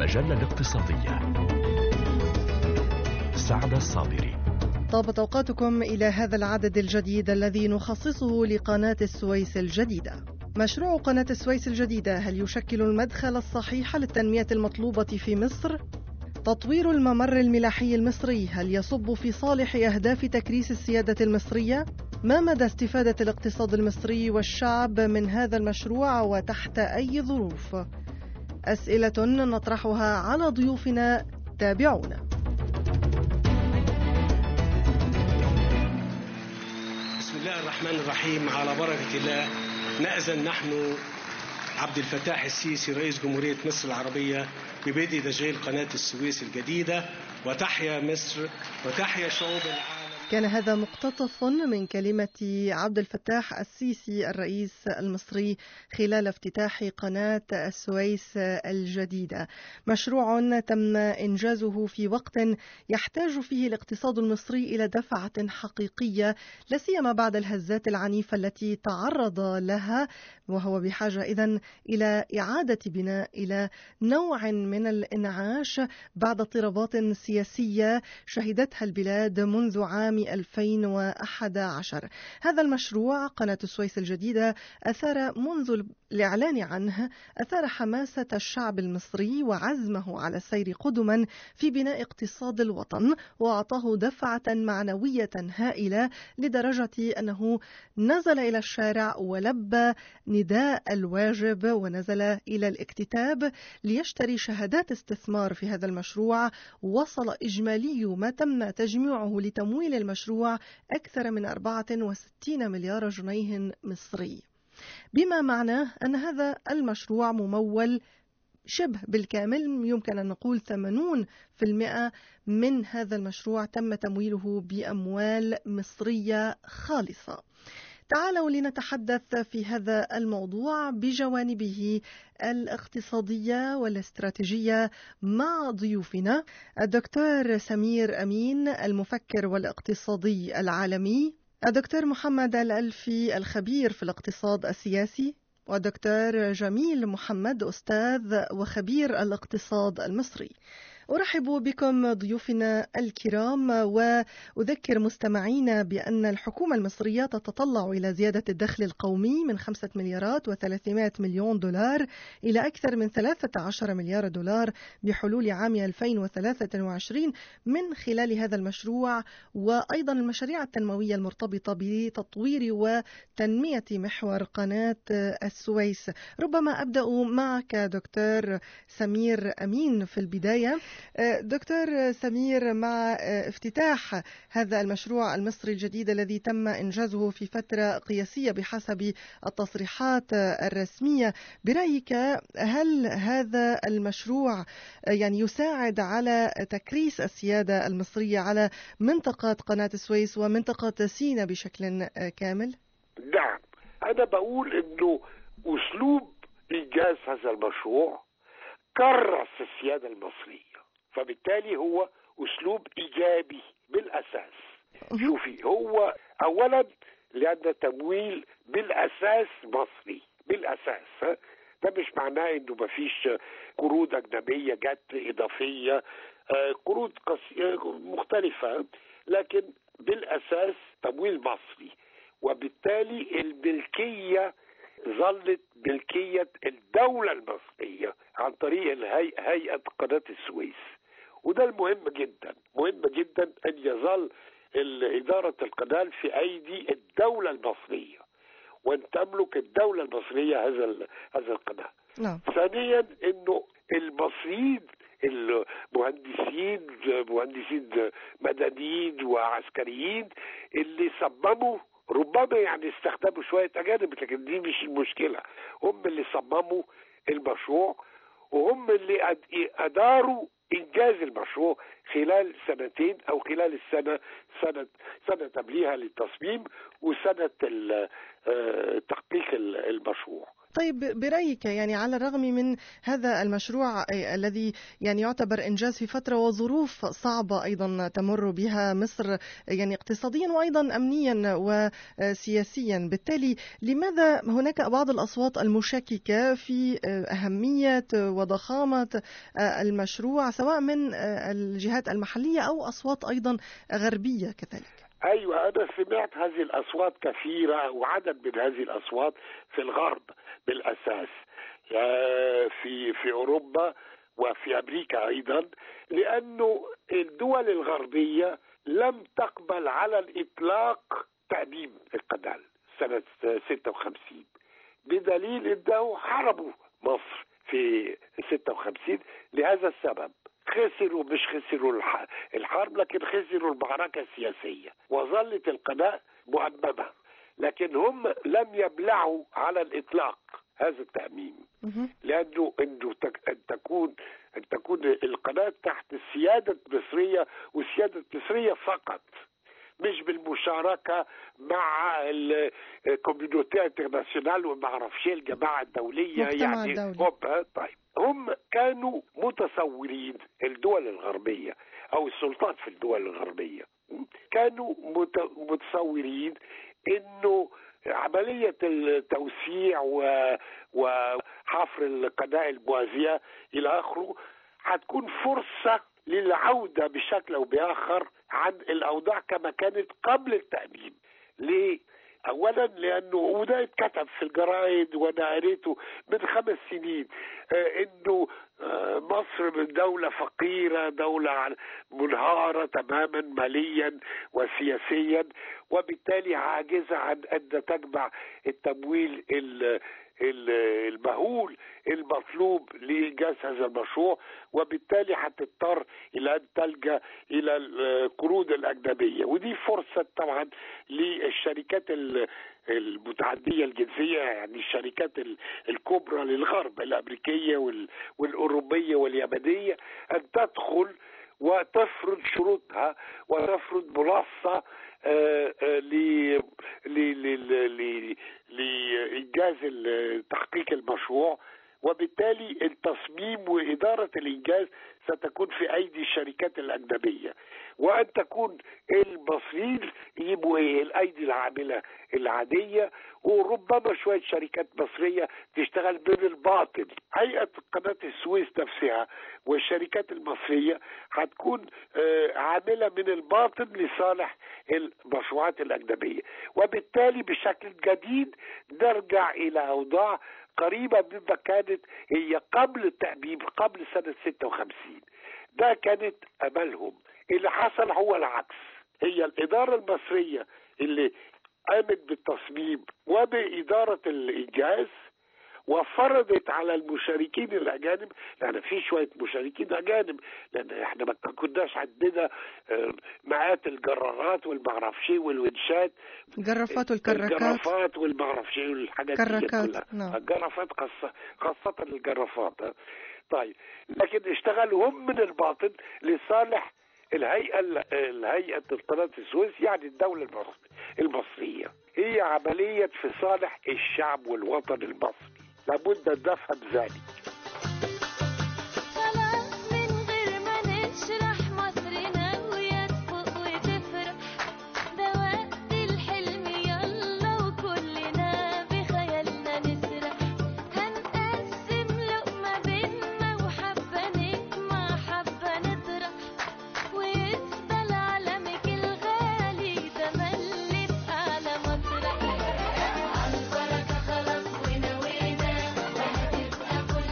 المجلة الاقتصادية سعد الصابري طابت أوقاتكم إلى هذا العدد الجديد الذي نخصصه لقناة السويس الجديدة مشروع قناة السويس الجديدة هل يشكل المدخل الصحيح للتنمية المطلوبة في مصر؟ تطوير الممر الملاحي المصري هل يصب في صالح أهداف تكريس السيادة المصرية؟ ما مدى استفادة الاقتصاد المصري والشعب من هذا المشروع وتحت أي ظروف؟ أسئلة نطرحها على ضيوفنا تابعونا. بسم الله الرحمن الرحيم على بركة الله نأذن نحن عبد الفتاح السيسي رئيس جمهورية مصر العربية ببدء تشغيل قناة السويس الجديدة وتحيا مصر وتحيا شعوب العالم كان هذا مقتطف من كلمة عبد الفتاح السيسي الرئيس المصري خلال افتتاح قناة السويس الجديدة مشروع تم إنجازه في وقت يحتاج فيه الاقتصاد المصري إلى دفعة حقيقية لا سيما بعد الهزات العنيفة التي تعرض لها وهو بحاجة إذن إلى إعادة بناء إلى نوع من الإنعاش بعد اضطرابات سياسية شهدتها البلاد منذ عام 2011 هذا المشروع قناة السويس الجديدة أثار منذ الإعلان عنه أثار حماسة الشعب المصري وعزمه على السير قدما في بناء اقتصاد الوطن وأعطاه دفعة معنوية هائلة لدرجة أنه نزل إلى الشارع ولبى نداء الواجب ونزل إلى الاكتتاب ليشتري شهادات استثمار في هذا المشروع وصل إجمالي ما تم تجميعه لتمويل المشروع أكثر من 64 مليار جنيه مصري بما معناه أن هذا المشروع ممول شبه بالكامل يمكن أن نقول 80% من هذا المشروع تم تمويله بأموال مصرية خالصة تعالوا لنتحدث في هذا الموضوع بجوانبه الاقتصادية والاستراتيجية مع ضيوفنا الدكتور سمير أمين المفكر والاقتصادي العالمي الدكتور محمد الألفي الخبير في الاقتصاد السياسي والدكتور جميل محمد أستاذ وخبير الاقتصاد المصري أرحب بكم ضيوفنا الكرام وأذكر مستمعينا بأن الحكومة المصرية تتطلع إلى زيادة الدخل القومي من 5 مليارات و300 مليون دولار إلى أكثر من 13 مليار دولار بحلول عام 2023 من خلال هذا المشروع وأيضا المشاريع التنموية المرتبطة بتطوير وتنمية محور قناة السويس ربما أبدأ معك دكتور سمير أمين في البداية دكتور سمير مع افتتاح هذا المشروع المصري الجديد الذي تم إنجازه في فترة قياسية بحسب التصريحات الرسمية برأيك هل هذا المشروع يعني يساعد على تكريس السيادة المصرية على منطقة قناة السويس ومنطقة سيناء بشكل كامل؟ نعم أنا بقول إنه أسلوب إنجاز هذا المشروع كرس السيادة المصرية فبالتالي هو أسلوب إيجابي بالأساس شوفي هو أولا لأن تمويل بالأساس مصري بالأساس ها؟ ده مش معناه انه مفيش قروض اجنبيه جت اضافيه قروض مختلفه لكن بالاساس تمويل مصري وبالتالي الملكيه ظلت ملكيه الدوله المصريه عن طريق الهي... هيئه قناه السويس وده المهم جدا مهم جدا ان يظل إدارة القناة في أيدي الدولة المصرية وأن تملك الدولة المصرية هذا هذا القناة. نعم. ثانيا إنه المصريين المهندسين مهندسين مدنيين وعسكريين اللي صمموا ربما يعني استخدموا شوية أجانب لكن دي مش المشكلة هم اللي صمموا المشروع وهم اللي أداروا انجاز المشروع خلال سنتين او خلال السنه سنه سنه قبلها للتصميم وسنه تحقيق المشروع طيب برأيك يعني على الرغم من هذا المشروع الذي يعني يعتبر إنجاز في فترة وظروف صعبة أيضا تمر بها مصر يعني اقتصاديا وأيضا أمنيا وسياسيا بالتالي لماذا هناك بعض الأصوات المشككة في أهمية وضخامة المشروع سواء من الجهات المحلية أو أصوات أيضا غربية كذلك ايوه انا سمعت هذه الاصوات كثيره وعدد من هذه الاصوات في الغرب بالاساس في في اوروبا وفي امريكا ايضا لانه الدول الغربيه لم تقبل على الاطلاق تأميم القناه سنه 56 بدليل انه حاربوا مصر في 56 لهذا السبب خسروا مش خسروا الحرب لكن خسروا المعركة السياسية وظلت القناة مؤممة لكن هم لم يبلعوا على الإطلاق هذا التأميم لأنه أنه أن تكون أن تكون القناة تحت السيادة المصرية والسيادة المصرية فقط مش بالمشاركة مع الكوميونيتي انترناسيونال وما اعرفش الجماعة الدولية يعني هم طيب هم كانوا متصورين الدول الغربية او السلطات في الدول الغربية كانوا متصورين انه عملية التوسيع و... وحفر القناة الموازية إلى آخره هتكون فرصة للعودة بشكل أو بآخر عن الأوضاع كما كانت قبل التأميم ليه؟ اولا لانه وده اتكتب في الجرايد وانا قريته من خمس سنين آه انه آه مصر دوله فقيره دوله منهاره تماما ماليا وسياسيا وبالتالي عاجزه عن ان تجمع التمويل المهول المطلوب لإنجاز هذا المشروع وبالتالي هتضطر إلى أن تلجأ إلى القروض الأجنبية ودي فرصة طبعا للشركات المتعدية الجنسية يعني الشركات الكبرى للغرب الأمريكية والأوروبية واليابانية أن تدخل وتفرض شروطها وتفرض منصة لإنجاز تحقيق المشروع وبالتالي التصميم وإدارة الإنجاز ستكون في أيدي الشركات الأجنبية وأن تكون المصريين يجيبوا إيه الأيدي العاملة العادية وربما شوية شركات مصرية تشتغل من الباطن هيئة قناة السويس نفسها والشركات المصرية هتكون عاملة من الباطن لصالح المشروعات الأجنبية وبالتالي بشكل جديد نرجع إلى أوضاع قريبة مما كانت هي قبل التأميم قبل سنة 56 ده كانت أملهم اللي حصل هو العكس هي الإدارة المصرية اللي قامت بالتصميم وبإدارة الإنجاز وفرضت على المشاركين الاجانب لان في شويه مشاركين اجانب لان احنا ما كناش عندنا مئات الجرارات والمعرفش والونشات الجرافات والكراكات الجرافات والمعرفش والحاجات دي كلها نعم. الجرافات خاصه خاصه الجرافات طيب لكن اشتغلوا هم من الباطن لصالح الهيئه الهيئه قناه السويس يعني الدوله المصريه هي عمليه في صالح الشعب والوطن المصري لابد ان نفهم ذلك خلاص من غير ما نشرح مصر ناوية تفوق وتفرح ده وقت الحلم يلا وكلنا بخيالنا نسرح هنقسم لقمة بينا وحبة نجمع حبة نطرح ويفضل علمك الغالي ده ملي في أعلى مسرح عالبركة خلاص ونوينا وهتبقى كل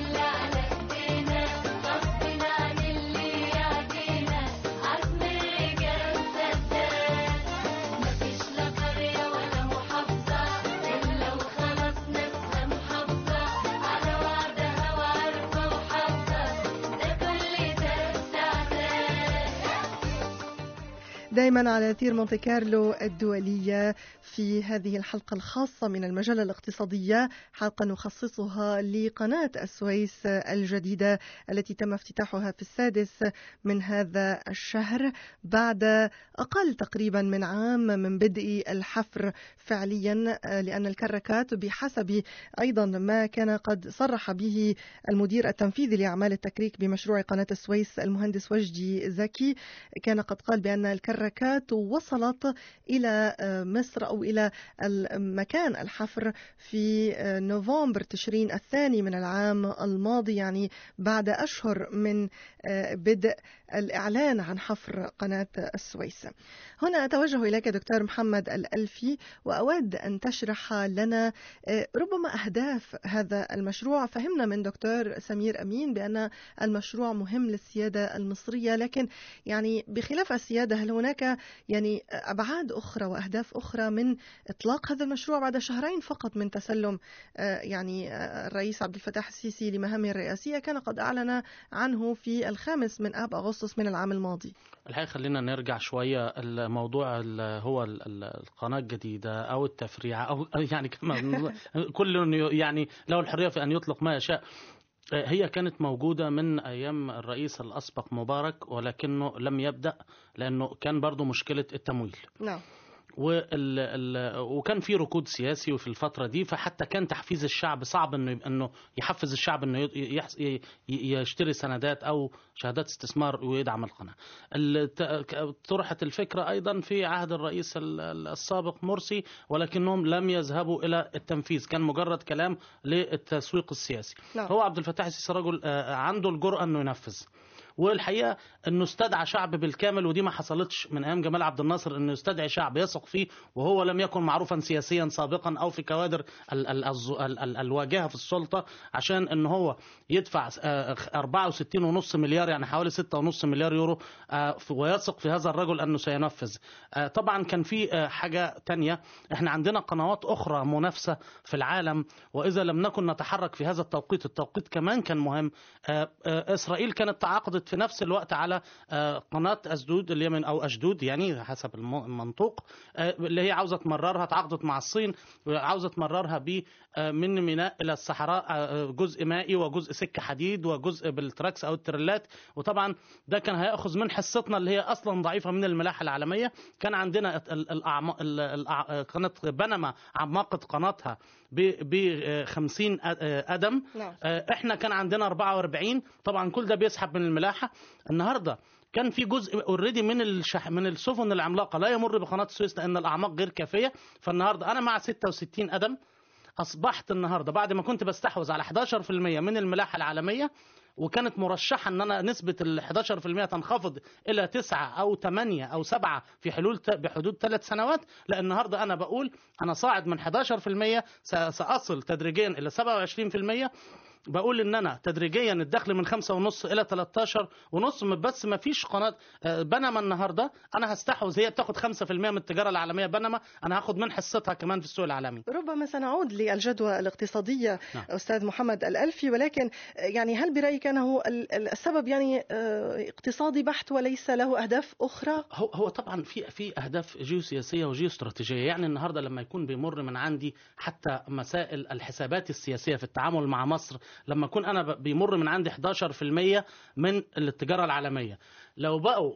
دائما على أثير مونتي كارلو الدولية في هذه الحلقة الخاصة من المجلة الاقتصادية حلقة نخصصها لقناة السويس الجديدة التي تم افتتاحها في السادس من هذا الشهر بعد أقل تقريبا من عام من بدء الحفر فعليا لأن الكركات بحسب أيضا ما كان قد صرح به المدير التنفيذي لأعمال التكريك بمشروع قناة السويس المهندس وجدي زكي كان قد قال بأن الكركات وصلت إلى مصر أو إلى مكان الحفر في نوفمبر تشرين الثاني من العام الماضي يعني بعد أشهر من بدء الإعلان عن حفر قناة السويس هنا أتوجه إليك دكتور محمد الألفي وأود أن تشرح لنا ربما أهداف هذا المشروع فهمنا من دكتور سمير أمين بأن المشروع مهم للسيادة المصرية لكن يعني بخلاف السيادة هل هناك يعني أبعاد أخرى وأهداف أخرى من إطلاق هذا المشروع بعد شهرين فقط من تسلم يعني الرئيس عبد الفتاح السيسي لمهامه الرئاسية كان قد أعلن عنه في الخامس من آب أغسطس من العام الماضي الحقيقة خلينا نرجع شوية الموضوع هو القناة الجديدة أو التفريع أو يعني كما كل يعني له الحرية في أن يطلق ما يشاء هي كانت موجودة من أيام الرئيس الأسبق مبارك ولكنه لم يبدأ لأنه كان برضو مشكلة التمويل نعم وال ال وكان في ركود سياسي في الفتره دي فحتى كان تحفيز الشعب صعب انه انه يحفز الشعب انه يشتري سندات او شهادات استثمار ويدعم القناه. طرحت الفكره ايضا في عهد الرئيس السابق مرسي ولكنهم لم يذهبوا الى التنفيذ، كان مجرد كلام للتسويق السياسي. نعم. هو عبد الفتاح السيسي رجل عنده الجرأه انه ينفذ. والحقيقه انه استدعى شعب بالكامل ودي ما حصلتش من ايام جمال عبد الناصر انه يستدعي شعب يثق فيه وهو لم يكن معروفا سياسيا سابقا او في كوادر ال ال ال ال الواجهه في السلطه عشان ان هو يدفع 64.5 مليار يعني حوالي 6.5 مليار يورو ويثق في هذا الرجل انه سينفذ طبعا كان في حاجه تانية احنا عندنا قنوات اخرى منافسه في العالم واذا لم نكن نتحرك في هذا التوقيت التوقيت كمان كان مهم اسرائيل كانت تعاقدت في نفس الوقت على قناة أسدود اللي من أو أشدود يعني حسب المنطوق اللي هي عاوزة تمررها تعاقدت مع الصين وعاوزة تمررها ب من ميناء إلى الصحراء جزء مائي وجزء سكة حديد وجزء بالتراكس أو التريلات وطبعا ده كان هيأخذ من حصتنا اللي هي أصلا ضعيفة من الملاحة العالمية كان عندنا قناة بنما عمقت قناتها ب 50 قدم نعم. احنا كان عندنا 44 طبعا كل ده بيسحب من الملاحه النهارده كان في جزء اوريدي من الشح من السفن العملاقه لا يمر بقناه السويس لان الاعماق غير كافيه فالنهارده انا مع 66 قدم اصبحت النهارده بعد ما كنت بستحوذ على 11% من الملاحه العالميه وكانت مرشحة أن أنا نسبة ال 11% تنخفض إلى 9 أو 8 أو 7 في حلول بحدود ثلاث سنوات لأن النهاردة أنا بقول أنا صاعد من 11% سأصل تدريجيا إلى 27% بقول ان انا تدريجيا الدخل من خمسة ونص الى 13 ونص بس ما فيش قناه بنما النهارده انا هستحوذ هي بتاخد 5% من التجاره العالميه بنما انا هاخد من حصتها كمان في السوق العالمي ربما سنعود للجدوى الاقتصاديه نعم. استاذ محمد الالفي ولكن يعني هل برايك انه السبب يعني اقتصادي بحت وليس له اهداف اخرى؟ هو هو طبعا في في اهداف جيوسياسيه وجيوستراتيجيه يعني النهارده لما يكون بيمر من عندي حتى مسائل الحسابات السياسيه في التعامل مع مصر لما اكون انا بيمر من عندي 11% من التجاره العالميه لو بقوا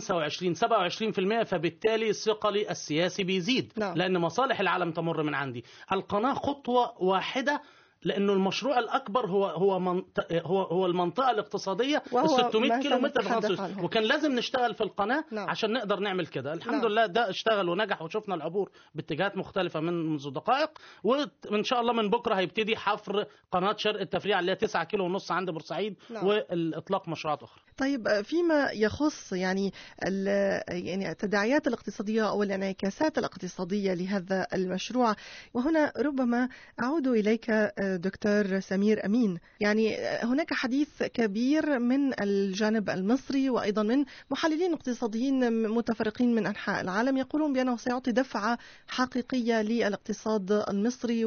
25 27% فبالتالي ثقلي السياسي بيزيد نعم. لان مصالح العالم تمر من عندي القناه خطوه واحده لانه المشروع الاكبر هو هو منط... هو هو المنطقه الاقتصاديه وهو ال 600 ما كيلو متر في سنتحدث مصر عنه. وكان لازم نشتغل في القناه نعم. عشان نقدر نعمل كده الحمد نعم. لله ده اشتغل ونجح وشفنا العبور باتجاهات مختلفه من منذ دقائق وان شاء الله من بكره هيبتدي حفر قناه شرق التفريع اللي هي 9 كيلو ونص عند بورسعيد نعم. والاطلاق مشروعات اخرى طيب فيما يخص يعني ال- يعني التداعيات الاقتصادية أو الانعكاسات الاقتصادية لهذا المشروع وهنا ربما أعود إليك دكتور سمير أمين يعني هناك حديث كبير من الجانب المصري وأيضا من محللين اقتصاديين متفرقين من أنحاء العالم يقولون بأنه سيعطي دفعة حقيقية للاقتصاد المصري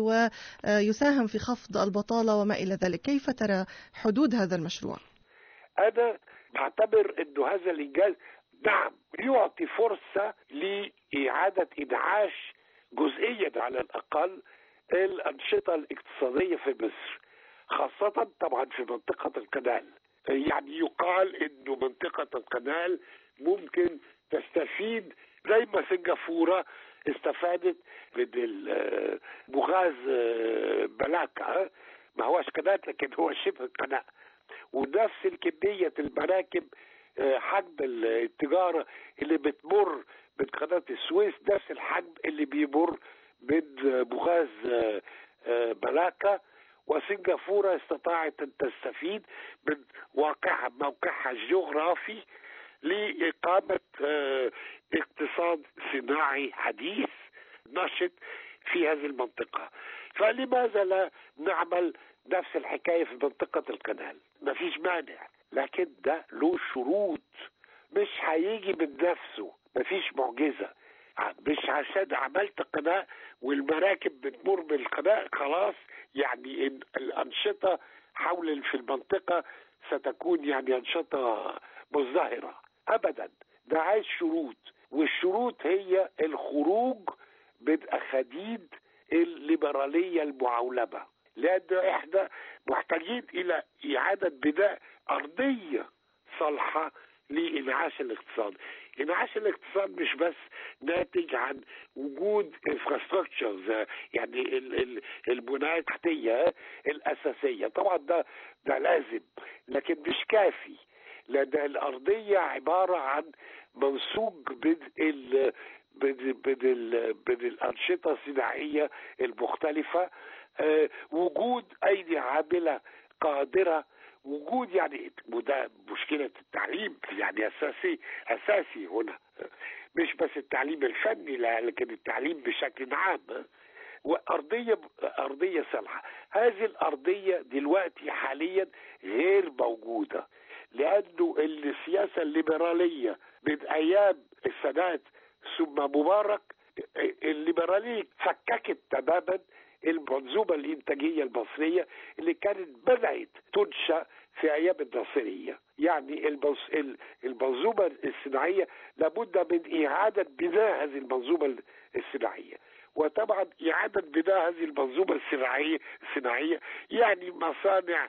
ويساهم في خفض البطالة وما إلى ذلك كيف ترى حدود هذا المشروع؟ انا بعتبر انه هذا الانجاز نعم يعطي فرصة لإعادة إنعاش جزئيا على الأقل الأنشطة الاقتصادية في مصر خاصة طبعا في منطقة القنال يعني يقال انه منطقة القنال ممكن تستفيد زي ما سنغافورة استفادت من ال- بغاز آه، بلاكا ما هوش قناة لكن هو شبه قناة ونفس الكمية المراكب آه، حجم التجارة اللي بتمر من قناة السويس نفس الحجم اللي بيمر من آه، بغاز آه، آه، بلاكا وسنغافورة استطاعت أن تستفيد من واقعها موقعها الجغرافي لإقامة آه، اقتصاد صناعي حديث نشط في هذه المنطقة فلماذا لا نعمل نفس الحكاية في منطقة القنال ما فيش مانع لكن ده له شروط مش هيجي من نفسه ما فيش معجزة ع- مش عشان عملت قناة والمراكب بتمر بالقناة خلاص يعني إن الأنشطة حول في المنطقة ستكون يعني أنشطة مزدهرة أبدا ده عايز شروط والشروط هي الخروج من أخاديد الليبرالية المعولبة لأن إحنا محتاجين إلى إعادة بناء أرضية صالحة لإنعاش الاقتصاد إنعاش الاقتصاد مش بس ناتج عن وجود انفراستراكشرز يعني ال- ال- البناية التحتية الأساسية طبعا ده ده لازم لكن مش كافي لأن الأرضية عبارة عن منسوج من ال من من ال- من الأنشطة الصناعية المختلفة آه، وجود أيدي عاملة قادرة وجود يعني وده مشكلة التعليم يعني أساسي أساسي هنا مش بس التعليم الفني لا لكن التعليم بشكل عام وأرضية أرضية صالحة هذه الأرضية دلوقتي حاليا غير موجودة لأنه السياسة الليبرالية من أيام السادات ثم مبارك الليبرالية فككت تماما المنظومة الإنتاجية المصرية اللي كانت بدأت تنشأ في أيام الناصرية يعني المنظ- ال- المنظومة الصناعية لابد من إعادة بناء هذه المنظومة الصناعية وطبعا إعادة بناء هذه المنظومة الصناعية الصناعية يعني مصانع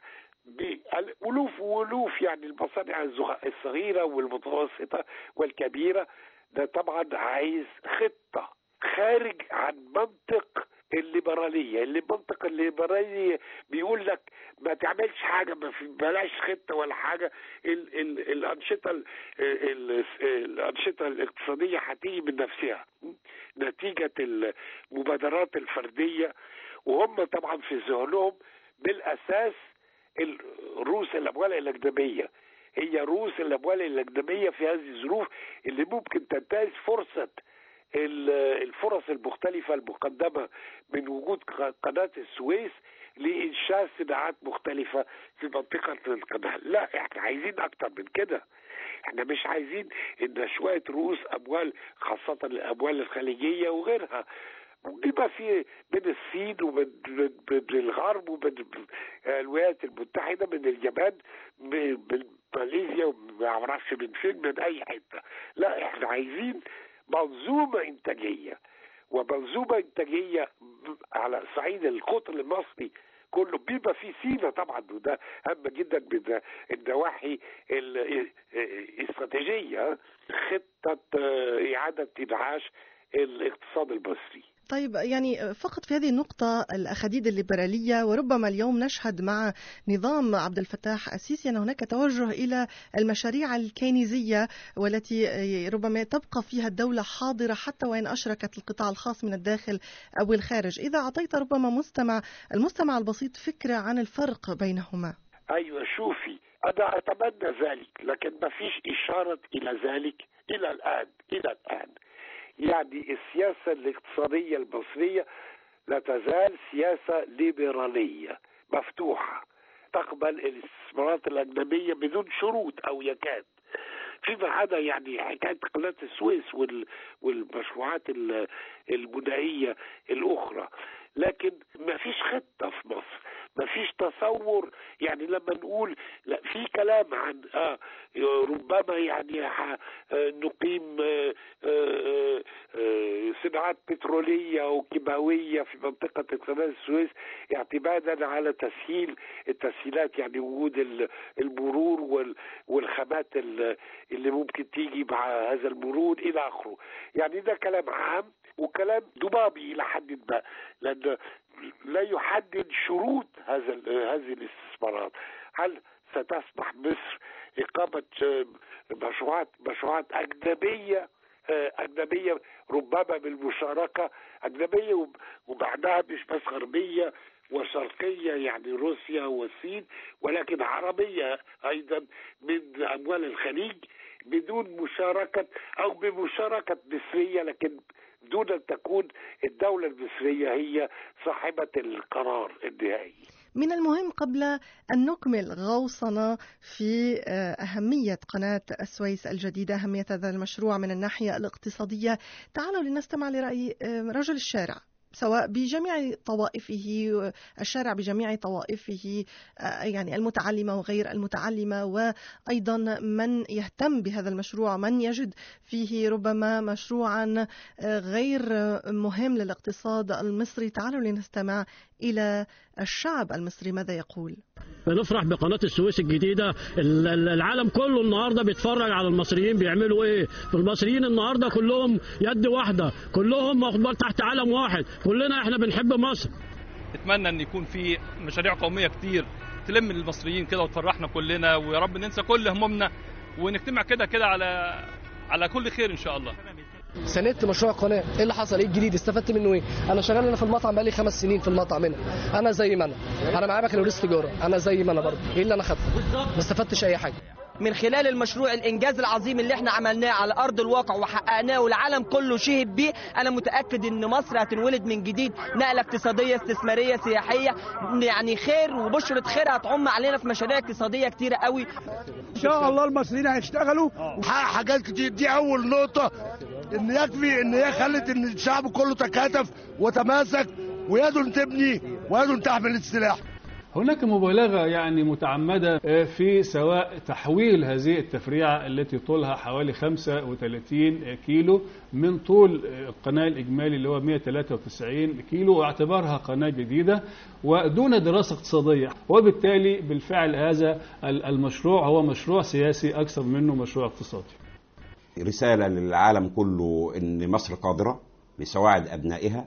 بألوف وألوف يعني المصانع الزغ- الصغيرة والمتوسطة والكبيرة ده طبعا عايز خطة خارج عن منطق الليبرالية اللي منطق الليبرالية بيقول لك ما تعملش حاجة ما في بلاش خطة ولا حاجة ال ال الأنشطة ال ال الأنشطة الاقتصادية هتيجي من نفسها نتيجة المبادرات الفردية وهم طبعا في ذهنهم بالأساس الرؤوس الأموال الأجنبية هي رؤوس الأموال الأجنبية في هذه الظروف اللي ممكن تنتهز فرصة ال- الفرص المختلفة المقدمة من وجود ق- قناة السويس لإنشاء صناعات مختلفة في منطقة القناة لا احنا عايزين أكتر من كده احنا مش عايزين ان شوية رؤوس أموال خاصة الأموال الخليجية وغيرها يبقى في من الصين ومن من من الغرب ومن الولايات المتحده من اليابان من من ماليزيا وما اعرفش من فين من اي حته لا احنا عايزين منظومه انتاجيه ومنظومه انتاجيه على صعيد القطر المصري كله بيبقى في سينا طبعا وده هام جدا من النواحي ال- الاستراتيجيه خطه آه، اعاده انعاش الاقتصاد المصري طيب يعني فقط في هذه النقطة الأخاديد الليبرالية وربما اليوم نشهد مع نظام عبد الفتاح السيسي أن هناك توجه إلى المشاريع الكينيزية والتي ربما تبقى فيها الدولة حاضرة حتى وإن أشركت القطاع الخاص من الداخل أو الخارج إذا أعطيت ربما مستمع المستمع البسيط فكرة عن الفرق بينهما ايوه شوفي انا اتمنى ذلك لكن ما فيش اشاره الى ذلك الى الان الى الان يعني السياسه الاقتصاديه المصريه لا تزال سياسه ليبراليه مفتوحه تقبل الاستثمارات الاجنبيه بدون شروط او يكاد فيما عدا يعني حكايه قناه السويس وال والمشروعات ال- البنائيه الاخرى لكن ما فيش خطه في مصر مفيش تصور يعني لما نقول لا في كلام عن آه ربما يعني ح- آه، نقيم آه، آه، آه، صناعات بتروليه وكيماويه في منطقه قناه السويس اعتمادا على تسهيل التسهيلات يعني وجود ال- المرور وال- والخامات ال- اللي ممكن تيجي مع هذا المرور الى اخره يعني ده كلام عام وكلام ضبابي الى حد ما لان لا يحدد شروط هذا ال- هذه الاستثمارات هل ستسمح مصر إقامة آه، مشروعات مشروعات أجنبية آه، أجنبية ربما بالمشاركة أجنبية وب- وبعدها مش بس غربية وشرقية يعني روسيا والصين ولكن عربية أيضا من أموال الخليج بدون مشاركة أو بمشاركة مصرية لكن دون أن تكون الدولة المصرية هي صاحبة القرار النهائي من المهم قبل أن نكمل غوصنا في آه، أهمية قناة السويس الجديدة أهمية هذا المشروع من الناحية الاقتصادية تعالوا لنستمع لرأي آه، رجل الشارع سواء بجميع طوائفه الشارع بجميع طوائفه آه، يعني المتعلمة وغير المتعلمة وأيضا من يهتم بهذا المشروع من يجد فيه ربما مشروعا آه، غير آه، مهم للاقتصاد المصري تعالوا لنستمع إلى الشعب المصري ماذا يقول بنفرح بقناة السويس الجديدة ال- ال- العالم كله النهاردة بيتفرج على المصريين بيعملوا ايه المصريين النهاردة كلهم يد واحدة كلهم واخد بالك تحت علم واحد كلنا احنا بنحب مصر اتمنى ان يكون في مشاريع قوميه كتير تلم المصريين كده وتفرحنا كلنا ويا رب ننسى كل همومنا ونجتمع كده كده على على كل خير ان شاء الله سندت مشروع القناه ايه اللي حصل ايه الجديد استفدت منه ايه انا شغال هنا في المطعم بقالي خمس سنين في المطعم هنا انا زي ما انا انا معايا بكالوريوس تجاره انا زي ما انا برضه ايه اللي انا خدته ما استفدتش اي حاجه من خلال المشروع الانجاز العظيم اللي احنا عملناه على ارض الواقع وحققناه والعالم كله شهد بيه انا متاكد ان مصر هتنولد من جديد نقله اقتصاديه استثماريه سياحيه يعني خير وبشره خير هتعم علينا في مشاريع اقتصاديه كتيره قوي ان شاء الله المصريين هيشتغلوا وحقق حاجات كتير دي اول نقطه ان يكفي ان هي خلت ان الشعب كله تكاتف وتماسك ويد تبني ويد تحمل السلاح هناك مبالغة يعني متعمدة في سواء تحويل هذه التفريعة التي طولها حوالي 35 كيلو من طول القناة الإجمالي اللي هو 193 كيلو واعتبارها قناة جديدة ودون دراسة اقتصادية وبالتالي بالفعل هذا المشروع هو مشروع سياسي أكثر منه مشروع اقتصادي رسالة للعالم كله إن مصر قادرة بسواعد أبنائها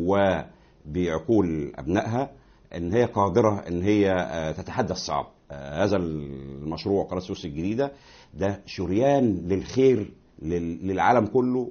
وبعقول أبنائها ان هي قادره ان هي آه، تتحدى الصعب آه، هذا المشروع قناه السويس الجديده ده شريان للخير لل- للعالم كله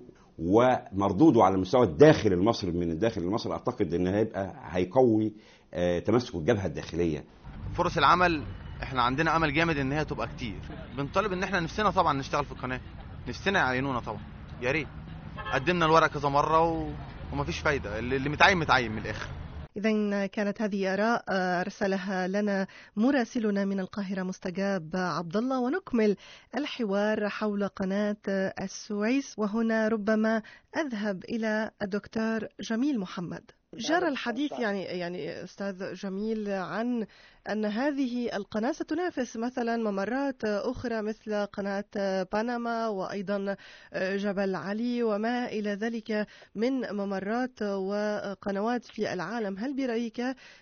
ومردوده على المستوى الداخلي المصري من الداخل المصري اعتقد ان هيبقى هيقوي آه، تمسك الجبهه الداخليه فرص العمل احنا عندنا امل جامد ان هي تبقى كتير بنطالب ان احنا نفسنا طبعا نشتغل في القناه نفسنا يعينونا طبعا يا ريت قدمنا الورق كذا مره و... ومفيش فايده اللي اللي متعين متعين من الاخر إذا كانت هذه آراء آه، أرسلها لنا مراسلنا من القاهرة مستجاب عبد الله ونكمل الحوار حول قناة آه، السويس وهنا ربما أذهب إلى الدكتور جميل محمد جرى الحديث يعني يعني استاذ جميل عن ان هذه القناه ستنافس مثلا ممرات اخرى مثل قناه بنما وايضا جبل علي وما الى ذلك من ممرات وقنوات في العالم، هل برايك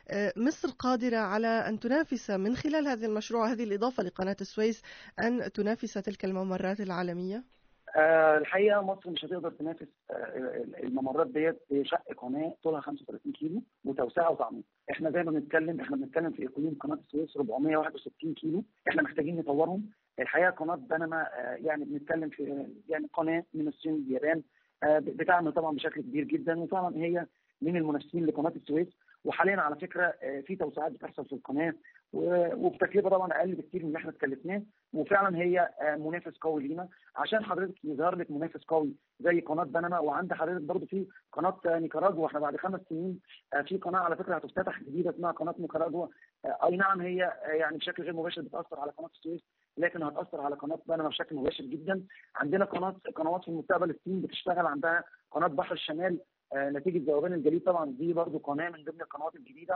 مصر قادره على ان تنافس من خلال هذا المشروع هذه الاضافه لقناه السويس ان تنافس تلك الممرات العالميه؟ آه الحقيقه مصر مش هتقدر تنافس آه الممرات ديت بشق قناه طولها 35 كيلو وتوسعه وتعميق، احنا زي ما بنتكلم احنا بنتكلم في اقليم قناه السويس 461 كيلو، احنا محتاجين نطورهم، الحقيقه قناه بنما آه يعني بنتكلم في يعني قناه من الصين واليابان آه بتعمل طبعا بشكل كبير جدا وطبعا هي من المنافسين لقناه السويس وحاليا على فكره آه في توسعات بتحصل في القناه وبتكلفه طبعا اقل بكتير من اللي احنا اتكلفناه وفعلا هي منافس قوي لينا عشان حضرتك يظهر لك منافس قوي زي قناه بنما وعند حضرتك برضه في قناه نيكاراجوا احنا بعد خمس سنين في قناه على فكره هتفتتح جديده اسمها قناه نيكاراجوا اي نعم هي يعني بشكل غير مباشر بتاثر على قناه السويس لكن هتاثر على قناه بنما بشكل مباشر جدا عندنا قناه قنوات في المستقبل الصين بتشتغل عندها قناه بحر الشمال نتيجه ذوبان الجليد طبعا دي برضه قناه من ضمن القنوات الجديده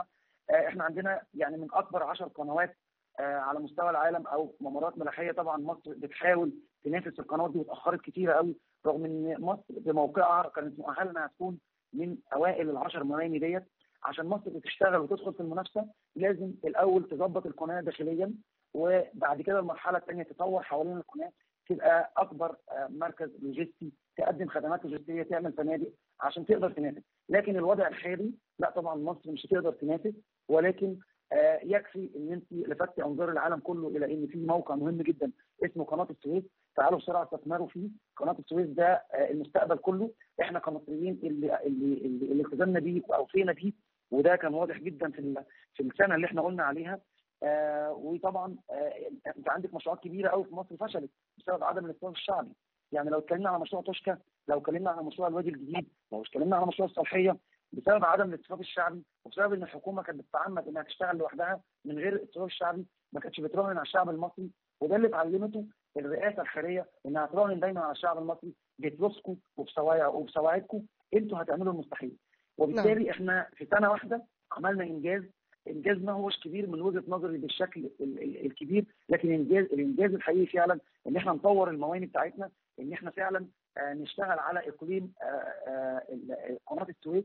آه، احنا عندنا يعني من اكبر 10 قنوات آه، على مستوى العالم او ممرات ملاحيه طبعا مصر بتحاول تنافس القنوات دي واتاخرت كتير قوي رغم ان مصر بموقعها كانت مؤهله انها تكون من اوائل العشر مواني ديت عشان مصر تشتغل وتدخل في المنافسه لازم الاول تظبط القناه داخليا وبعد كده المرحله الثانيه تطور حوالين القناه تبقى اكبر آه، مركز لوجستي تقدم خدمات لوجستيه تعمل فنادق عشان تقدر تنافس لكن الوضع الحالي لا طبعا مصر مش هتقدر تنافس ولكن آه، يكفي ان انت لفتي انظار العالم كله الى ان في موقع مهم جدا اسمه قناه السويس تعالوا بسرعه استثمروا فيه قناه السويس ده آه، المستقبل كله احنا كمصريين اللي اللي اللي, اللي التزمنا بيه واوفينا بيه وده كان واضح جدا في ال- في السنه اللي احنا قلنا عليها آه وطبعا آه انت عندك مشروعات كبيره قوي في مصر فشلت بسبب عدم الاستثمار الشعبي يعني لو اتكلمنا على مشروع توشكا لو اتكلمنا على مشروع الوادي الجديد لو اتكلمنا على مشروع الصالحيه بسبب عدم الاستثمار الشعبي وبسبب ان الحكومه كانت بتتعمد انها تشتغل لوحدها من غير الاستثمار الشعبي ما كانتش بتراهن على الشعب المصري وده اللي اتعلمته الرئاسه الحاليه انها تراهن دايما على الشعب المصري بفلوسكم وبسوايع وبسواعدكم انتوا هتعملوا المستحيل وبالتالي احنا في سنه واحده عملنا انجاز انجاز ما هوش كبير من وجهه نظري بالشكل ال- ال- الكبير لكن انجاز الانجاز الحقيقي فعلا ان احنا نطور المواني بتاعتنا ان احنا فعلا آه، نشتغل على اقليم آه، آه، ال- قناه السويس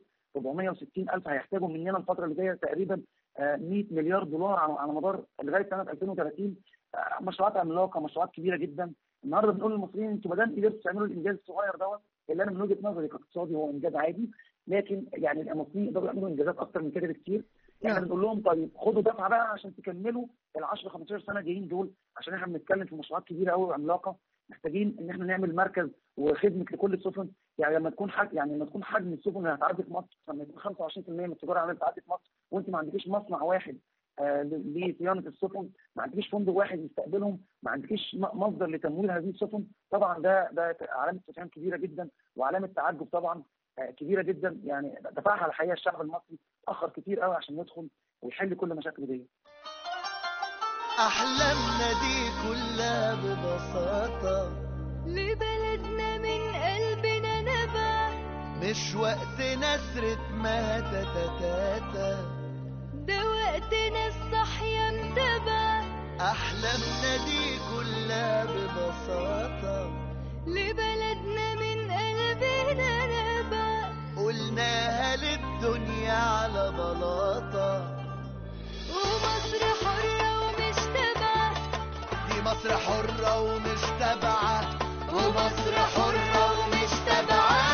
460 الف هيحتاجوا مننا الفتره اللي جايه تقريبا آه، 100 مليار دولار على على مدار لغايه سنه 2030 آه، مشروعات عملاقه مشروعات كبيره جدا النهارده بنقول للمصريين انتوا ما دام قدرتوا تعملوا الانجاز الصغير دوت اللي انا من وجهه نظري كاقتصادي هو انجاز عادي لكن يعني المصريين يقدروا يعملوا انجازات اكتر من كده بكتير احنا نعم. بنقول لهم طيب خدوا دفعه بقى عشان تكملوا ال 10 15 سنه جايين دول عشان احنا بنتكلم في مشروعات كبيره قوي وعملاقه محتاجين ان احنا نعمل مركز وخدمه لكل السفن يعني لما تكون حجم يعني لما تكون حجم السفن اللي هتعدي في مصر لما يكون 25% من التجاره اللي هتعدي في مصر وانت ما عندكيش مصنع واحد آه، ل- لصيانه السفن ما عندكيش فندق واحد يستقبلهم ما عندكيش م- مصدر لتمويل هذه السفن طبعا ده ده علامه استفهام كبيره جدا وعلامه تعجب طبعا آه، كبيره جدا يعني دفعها الحقيقه الشعب المصري اتاخر كتير قوي عشان يدخل ويحل كل مشاكله دي أحلامنا دي كلها ببساطة لبلدنا من قلبنا نبع مش وقت نسرة ما تتتاتا ده وقتنا الصحية متبع أحلامنا دي كلها ببساطة لبلدنا من قلبنا نبع قلناها للدنيا على بلاطة ومصر حرة ومش تبع دي مصر حرة ومش تابعة ومصر حرة ومش تبعة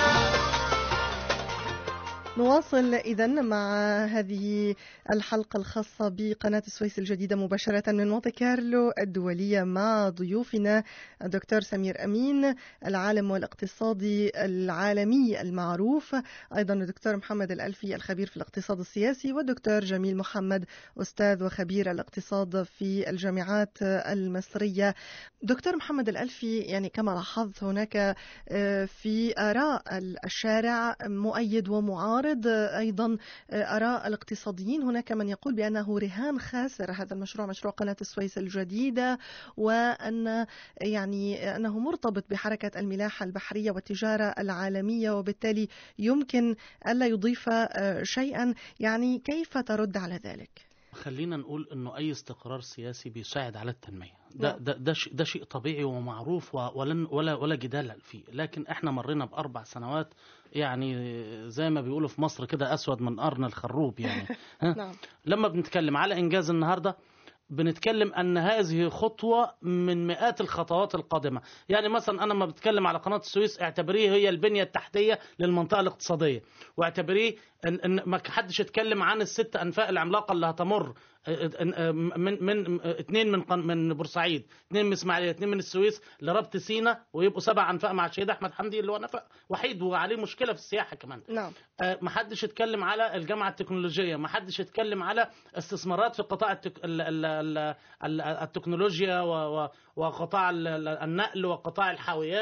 نواصل إذا مع هذه الحلقة الخاصة بقناة السويس الجديدة مباشرة من مونte كارلو الدولية مع ضيوفنا الدكتور سمير أمين العالم والاقتصادي العالمي المعروف أيضا الدكتور محمد الألفي الخبير في الاقتصاد السياسي والدكتور جميل محمد أستاذ وخبير الاقتصاد في الجامعات المصرية دكتور محمد الألفي يعني كما لاحظت هناك آه، في آراء الشارع مؤيد ومعارض آه، أيضا آه، آراء الاقتصاديين هناك من يقول بأنه رهان خاسر هذا المشروع مشروع قناة السويس الجديدة وأن يعني أنه مرتبط بحركة الملاحة البحرية والتجارة العالمية وبالتالي يمكن ألا يضيف آه، شيئا يعني كيف ترد على ذلك؟ خلينا نقول انه اي استقرار سياسي بيساعد على التنميه ده نعم. ده ده شيء, ده شيء طبيعي ومعروف و- ولن ولا ولا جدال فيه لكن احنا مرينا باربع سنوات يعني زي ما بيقولوا في مصر كده اسود من قرن الخروب يعني ها؟ نعم لما بنتكلم على انجاز النهارده بنتكلم ان هذه خطوه من مئات الخطوات القادمه يعني مثلا انا لما بتكلم على قناه السويس اعتبريه هي البنيه التحتيه للمنطقه الاقتصاديه واعتبريه ان, إن ما حدش يتكلم عن الست انفاق العملاقه اللي هتمر من من اثنين من قن- من بورسعيد اثنين من اسماعيليه اثنين من السويس لربط سينا ويبقوا سبع انفاق مع الشهيد احمد حمدي اللي هو نفق وحيد وعليه مشكله في السياحه كمان نعم آه، ما حدش يتكلم على الجامعه التكنولوجيه ما حدش يتكلم على استثمارات في قطاع التك... ال... ال... ال... ال... التكنولوجيا و... و... وقطاع ال... ال- النقل وقطاع الحاويات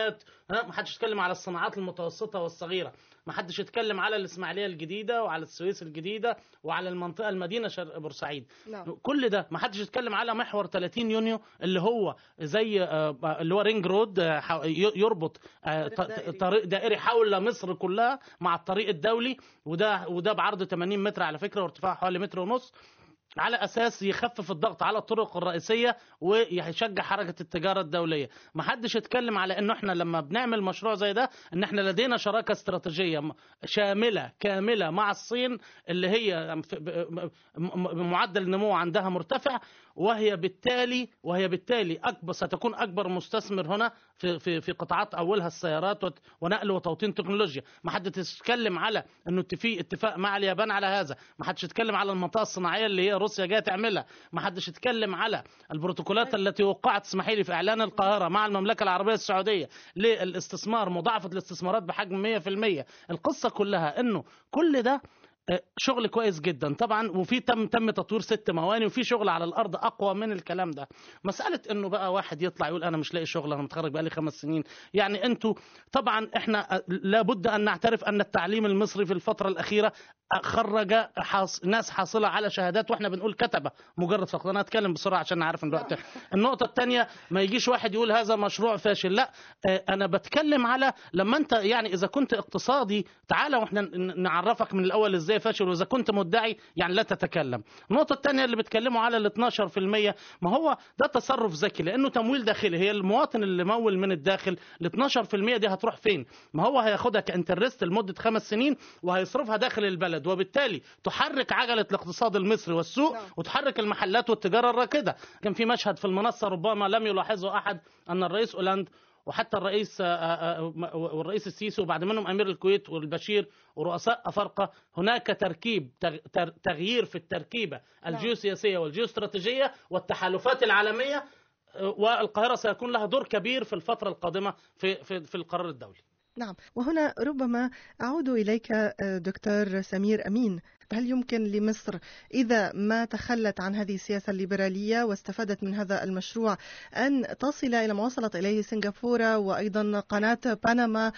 ها ما حدش يتكلم على الصناعات المتوسطه والصغيره ما حدش يتكلم على الاسماعيليه الجديده وعلى السويس الجديده وعلى المنطقه المدينه شرق بورسعيد نعم. كل ده ما حدش يتكلم على محور 30 يونيو اللي هو زي آه، اللي هو رينج رود آه، ح- ي- يربط آه، ط- طريق دائري حول مصر كلها مع الطريق الدولي وده وده بعرض 80 متر على فكره وارتفاعه حوالي متر ونص على اساس يخفف الضغط على الطرق الرئيسيه ويشجع حركه التجاره الدوليه ما حدش يتكلم على انه احنا لما بنعمل مشروع زي ده ان احنا لدينا شراكه استراتيجيه م- شامله كامله مع الصين اللي هي ف- ب- م- م- معدل النمو عندها مرتفع وهي بالتالي وهي بالتالي اكبر ستكون اكبر مستثمر هنا في في في قطاعات اولها السيارات وت- ونقل وتوطين تكنولوجيا ما حدش يتكلم على انه في اتفاق مع اليابان على هذا ما حدش يتكلم على المنطقه الصناعيه اللي هي روسيا جايه تعملها ما حدش يتكلم على البروتوكولات التي وقعت اسمحي لي في اعلان القاهره مع المملكه العربيه السعوديه للاستثمار مضاعفه الاستثمارات بحجم 100% القصه كلها انه كل ده آه، شغل كويس جدا طبعا وفي تم تم تطوير ست مواني وفي شغل على الارض اقوى من الكلام ده مساله انه بقى واحد يطلع يقول انا مش لاقي شغل انا متخرج بقالي خمس سنين يعني انتوا طبعا احنا آه، لابد ان نعترف ان التعليم المصري في الفتره الاخيره آه، خرج حاص... ناس حاصله على شهادات واحنا بنقول كتبه مجرد فقط انا اتكلم بسرعه عشان عارف ان الوقت النقطه الثانيه ما يجيش واحد يقول هذا مشروع فاشل لا آه، انا بتكلم على لما انت يعني اذا كنت اقتصادي تعالى واحنا ن- نعرفك من الاول ازاي فاشل واذا كنت مدعي يعني لا تتكلم النقطه الثانيه اللي بتكلموا على ال 12% ما هو ده تصرف ذكي لانه تمويل داخلي هي المواطن اللي مول من الداخل ال 12% دي هتروح فين ما هو هياخدها كانترست لمده خمس سنين وهيصرفها داخل البلد وبالتالي تحرك عجله الاقتصاد المصري والسوق وتحرك المحلات والتجاره الراكده كان في مشهد في المنصه ربما لم يلاحظه احد ان الرئيس اولاند وحتى الرئيس آه، آه، آه، والرئيس السيسي وبعد منهم امير الكويت والبشير ورؤساء افارقه هناك تركيب تغ- تر- تغيير في التركيبه الجيوسياسيه والجيوستراتيجيه والتحالفات العالميه آه، والقاهره سيكون لها دور كبير في الفتره القادمه في في في القرار الدولي نعم وهنا ربما أعود إليك آه، دكتور سمير أمين هل يمكن لمصر إذا ما تخلت عن هذه السياسة الليبرالية واستفادت من هذا المشروع أن تصل إلى ما وصلت إليه سنغافورة وأيضا قناة بنما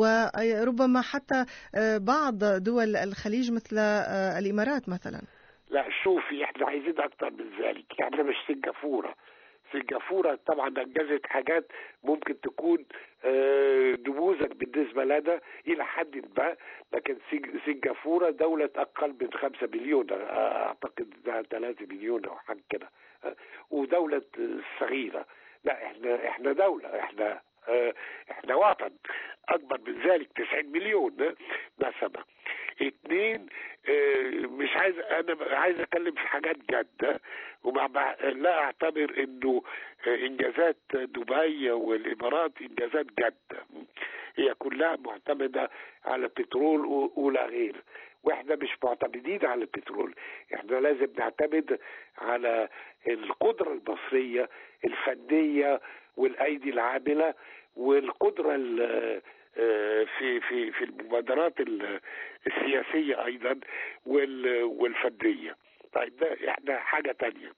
وربما حتى آه، بعض دول الخليج مثل آه، الإمارات مثلا لا شوفي احنا عايزين اكتر من ذلك احنا مش سنغافوره سنغافوره طبعا انجزت حاجات ممكن تكون آه، نموذج بالنسبه لنا الى حد ما لكن سنج- سنغافوره دوله اقل من 5 مليون آه، اعتقد انها 3 مليون او حاجه كده آه، ودوله آه، صغيره لا احنا احنا دوله احنا آه، احنا وطن اكبر من ذلك 90 مليون آه، نسمه اثنين آه، مش عايز انا عايز اتكلم في حاجات جاده ومع مع- لا اعتبر انه آه، انجازات دبي والامارات انجازات جاده هي كلها معتمده على البترول و- ولا غير واحنا مش معتمدين على البترول احنا لازم نعتمد على القدره المصريه الفنيه والايدي العامله والقدره ال- آه، في في في المبادرات ال- السياسيه ايضا وال- والفنيه طيب ده احنا حاجه تانية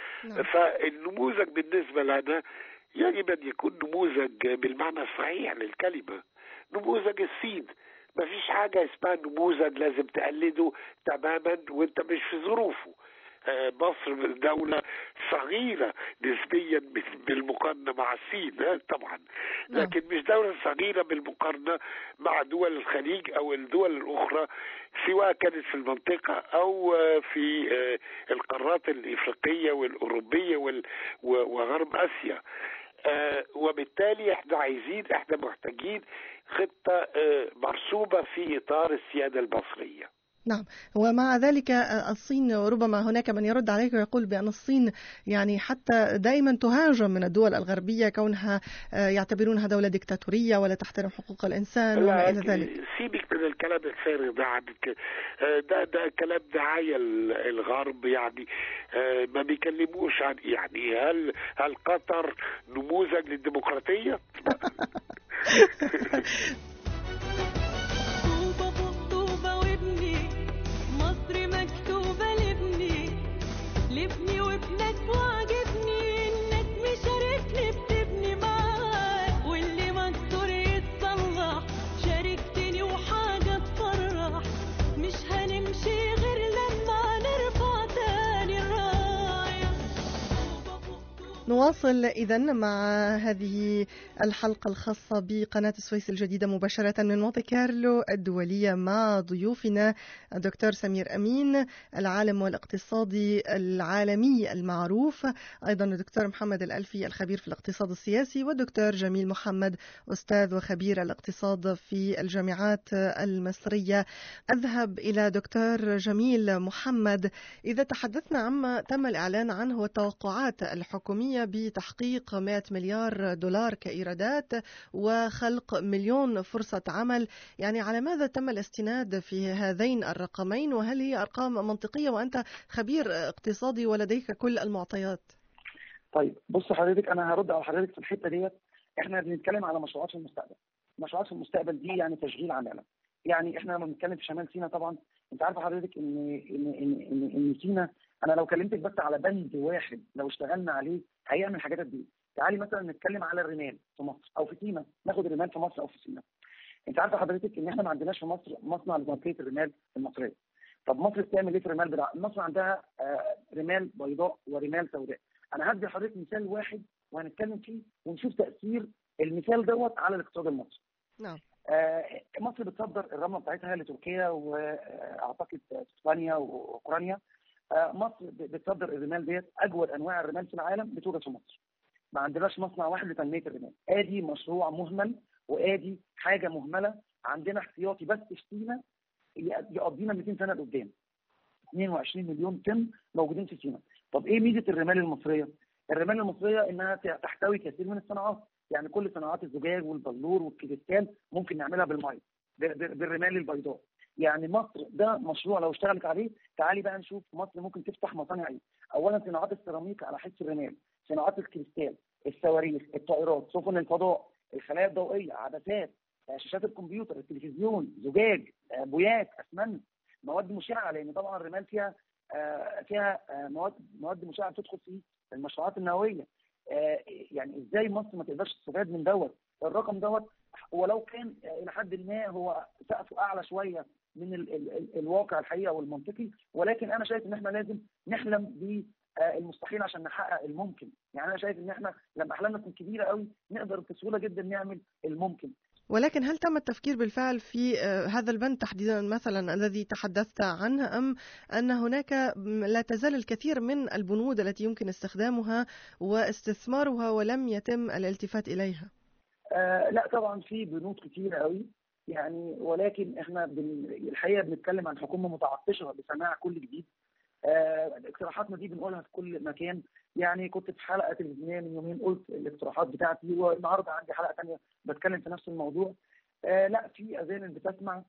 فالنموذج بالنسبه لنا يجب ان يكون نموذج بالمعنى الصحيح للكلمه نموذج الصين ما فيش حاجة اسمها نموذج لازم تقلده تماما وانت مش في ظروفه آه، مصر دولة صغيرة نسبيا بال- بالمقارنة مع الصين آه، طبعا لكن مش دولة صغيرة بالمقارنة مع دول الخليج أو الدول الأخرى سواء كانت في المنطقة أو آه، في آه، القارات الإفريقية والأوروبية وال- و- وغرب آسيا آه، وبالتالي احنا عايزين احنا محتاجين خطة آه، مرسومة في إطار السيادة المصرية نعم ومع ذلك آه، الصين ربما هناك من يرد عليك ويقول بأن الصين يعني حتى دائما تهاجم من الدول الغربية كونها آه، يعتبرونها دولة ديكتاتورية ولا تحترم حقوق الإنسان وما لا إلى ذلك سيبك من الكلام الفارغ ده عنك آه، ده ده كلام دعاية ال- الغرب يعني آه، ما بيكلموش عن يعني هل هل قطر نموذج للديمقراطية؟ طوبة فوق طوبة وابني مصر مكتوبة لابني لابني وابنك وعجبني انك مشاركني بتبني معاك واللي مكسور يتصلح نواصل إذا مع هذه الحلقة الخاصة بقناة السويس الجديدة مباشرة من مونte كارلو الدولية مع ضيوفنا الدكتور سمير أمين العالم والاقتصادي العالمي المعروف أيضا الدكتور محمد الألفي الخبير في الاقتصاد السياسي والدكتور جميل محمد أستاذ وخبير الاقتصاد في الجامعات المصرية أذهب إلى دكتور جميل محمد إذا تحدثنا عما تم الإعلان عنه والتوقعات الحكومية بتحقيق 100 مليار دولار كإيرادات وخلق مليون فرصة عمل يعني على ماذا تم الاستناد في هذين الرقمين وهل هي أرقام منطقية وأنت خبير اقتصادي ولديك كل المعطيات طيب بص حضرتك انا هرد على حضرتك في الحته ديت احنا بنتكلم على مشروعات في المستقبل مشروعات في المستقبل دي يعني تشغيل عماله يعني احنا لما بنتكلم في شمال سيناء طبعا انت عارف حضرتك ان ان ان ان, إن سيناء انا لو كلمتك بس على بند واحد لو اشتغلنا عليه هيعمل حاجات قد ايه تعالي مثلا نتكلم على الرمال في مصر او في سيناء ناخد الرمال في مصر او في سيناء انت عارفه حضرتك ان احنا ما عندناش في مصر مصنع لتنقيه الرمال المصريه طب مصر بتعمل ايه في الرمال بتاع مصر عندها آه رمال بيضاء ورمال سوداء انا هدي لحضرتك مثال واحد وهنتكلم فيه ونشوف تاثير المثال دوت على الاقتصاد المصري نعم آه مصر بتصدر الرمله بتاعتها لتركيا واعتقد اسبانيا واوكرانيا آه مصر بتصدر الرمال ديت اجود انواع الرمال في العالم بتوجد في مصر ما عندناش مصنع واحد لتنميه الرمال ادي مشروع مهمل وادي حاجه مهمله عندنا احتياطي بس في سينا يقضينا 200 سنه لقدام 22 مليون طن موجودين في سينا طب ايه ميزه الرمال المصريه الرمال المصريه انها تحتوي كثير من الصناعات يعني كل صناعات الزجاج والبلور والكريستال ممكن نعملها بالميه بالرمال البيضاء يعني مصر ده مشروع لو اشتغلت عليه تعالي بقى نشوف مصر ممكن تفتح مصانع ايه اولا صناعات السيراميك على حس الرمال صناعات الكريستال الصواريخ الطائرات سفن الفضاء الخلايا الضوئيه عدسات شاشات الكمبيوتر التلفزيون زجاج بويات اسمنت مواد مشعه لان طبعا الرمال فيها فيها مواد مواد مشعه بتدخل في المشروعات النوويه يعني ازاي مصر ما تقدرش تستفاد من دوت الرقم دوت ولو كان الى حد ما هو سقفه اعلى شويه من ال ال ال الواقع الحقيقه والمنطقي ولكن انا شايف ان احنا لازم نحلم بالمستحيل عشان نحقق الممكن يعني انا شايف ان احنا لما احلامنا تكون كبيره قوي نقدر بسهوله جدا نعمل الممكن ولكن هل تم التفكير بالفعل في هذا البند تحديدا مثلا الذي تحدثت عنه أم أن هناك لا تزال الكثير من البنود التي يمكن استخدامها واستثمارها ولم يتم الالتفات إليها آه لا طبعا في بنود كتيرة قوي يعني ولكن احنا بن... الحقيقة بنتكلم عن حكومة متعطشة بسماع كل جديد آه اقتراحاتنا دي بنقولها في كل مكان يعني كنت في حلقه تلفزيونيه من يومين قلت الاقتراحات بتاعتي والنهارده عندي حلقه ثانيه بتكلم في نفس الموضوع آه لا في اذان بتسمع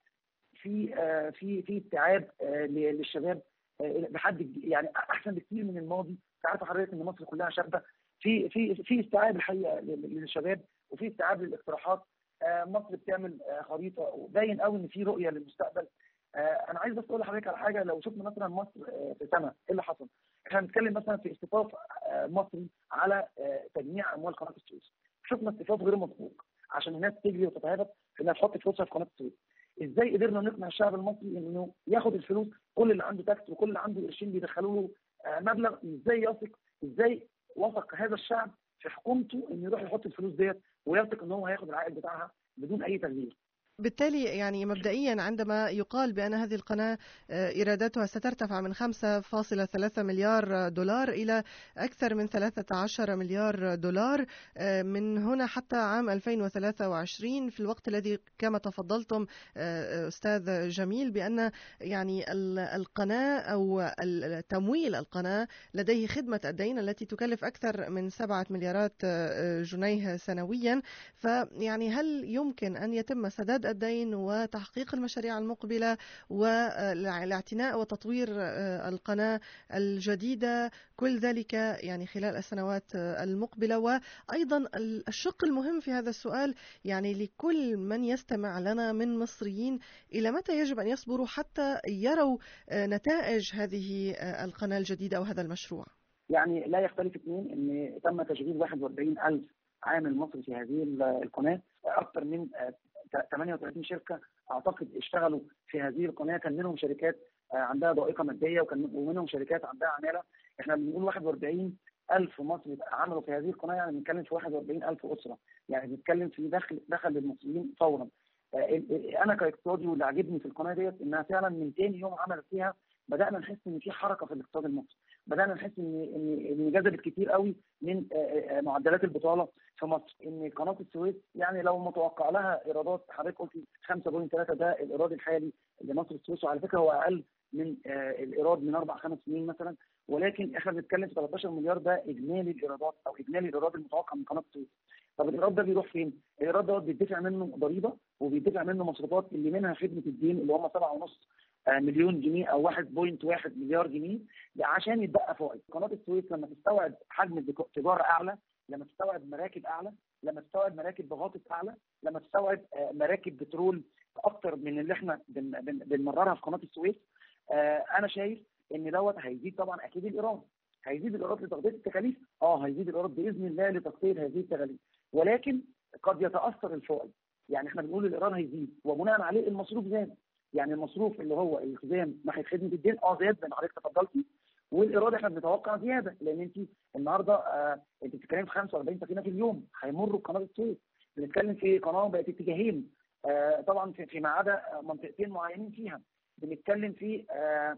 في آه في في استيعاب آه للشباب آه بحد يعني احسن بكتير من الماضي انت عارف حضرتك ان مصر كلها شابه في في في استيعاب الحقيقه للشباب وفي استيعاب للاقتراحات آه مصر بتعمل آه خريطه وباين قوي ان في رؤيه للمستقبل آه انا عايز بس اقول لحضرتك على حاجه لو شفنا مثلا مصر آه في سنه ايه اللي حصل؟ احنا بنتكلم مثلا في اصطفاف آه مصري على تجميع اموال قناه السويس شفنا اصطفاف غير مسبوق عشان الناس تجري وتتهافت في انها تحط فلوسها في قناه السويس ازاي قدرنا نقنع الشعب المصري انه ياخد الفلوس كل اللي عنده تاكس وكل اللي عنده قرشين بيدخلوا له مبلغ ازاي يثق ازاي وثق هذا الشعب في حكومته انه يروح يحط الفلوس ديت ويثق ان هو هياخد العائد بتاعها بدون اي تغيير بالتالي يعني مبدئيا عندما يقال بأن هذه القناة إيراداتها سترتفع من 5.3 مليار دولار إلى أكثر من 13 مليار دولار من هنا حتى عام 2023 في الوقت الذي كما تفضلتم أستاذ جميل بأن يعني القناة أو تمويل القناة لديه خدمة الدين التي تكلف أكثر من 7 مليارات جنيه سنويا فيعني هل يمكن أن يتم سداد الدين وتحقيق المشاريع المقبلة والاعتناء وتطوير القناة الجديدة كل ذلك يعني خلال السنوات المقبلة وأيضا الشق المهم في هذا السؤال يعني لكل من يستمع لنا من مصريين إلى متى يجب أن يصبروا حتى يروا نتائج هذه القناة الجديدة أو هذا المشروع يعني لا يختلف اثنين ان تم تشغيل 41 ألف عامل مصري في هذه القناة أكثر من 38 شركه اعتقد اشتغلوا في هذه القناه كان منهم شركات عندها ضائقه ماديه وكان ومنهم شركات عندها عماله احنا بنقول 41 ألف مصري عملوا في هذه القناه يعني بنتكلم في 41 ألف اسره يعني بنتكلم في دخل دخل للمصريين فورا آه، ال- ال- انا كاقتصادي واللي عاجبني في القناه ديت انها فعلا من تاني يوم عملت فيها بدانا نحس ان في حركه في الاقتصاد المصري بدانا نحس ان ان ان جذبت كتير قوي من آه، آه، معدلات البطاله في مصر ان قناه السويس يعني لو متوقع لها ايرادات حضرتك قلت 5.3 ده الايراد الحالي لمصر السويس وعلى فكره هو اقل من آه، الايراد من اربع خمس سنين مثلا ولكن احنا بنتكلم في 13 مليار ده اجمالي الايرادات او اجمالي الايراد المتوقع من قناه السويس طب الايراد ده بيروح فين؟ الايراد ده بيدفع منه ضريبه وبيدفع منه مصروفات اللي منها خدمه الدين اللي هم 7.5 آه، مليون جنيه او 1.1 مليار جنيه ده عشان يتبقى فائض قناه السويس لما تستوعب حجم الدك- تجاره اعلى لما تستوعب مراكب اعلى لما تستوعب مراكب بغاطس اعلى لما تستوعب آه، مراكب بترول اكتر من اللي احنا بن- بن- بنمررها في قناه السويس آه، انا شايف ان دوت هيزيد طبعا اكيد الايراد هيزيد الايراد لتغطيه التكاليف اه هيزيد الايراد باذن الله لتغطيه هذه التكاليف ولكن قد يتاثر الفائض يعني احنا بنقول الايراد هيزيد وبناء عليه المصروف زاد يعني المصروف اللي هو الالتزام ناحيه خدمه الدين اه زاد زي ما حضرتك تفضلتي والايراد احنا بنتوقع زياده لان انت النهارده آه انت بتتكلم في 45 سفينه في اليوم هيمروا بقناه السويس بنتكلم في قناه بقت اتجاهين آه طبعا في فيما عدا منطقتين معينين فيها بنتكلم في آه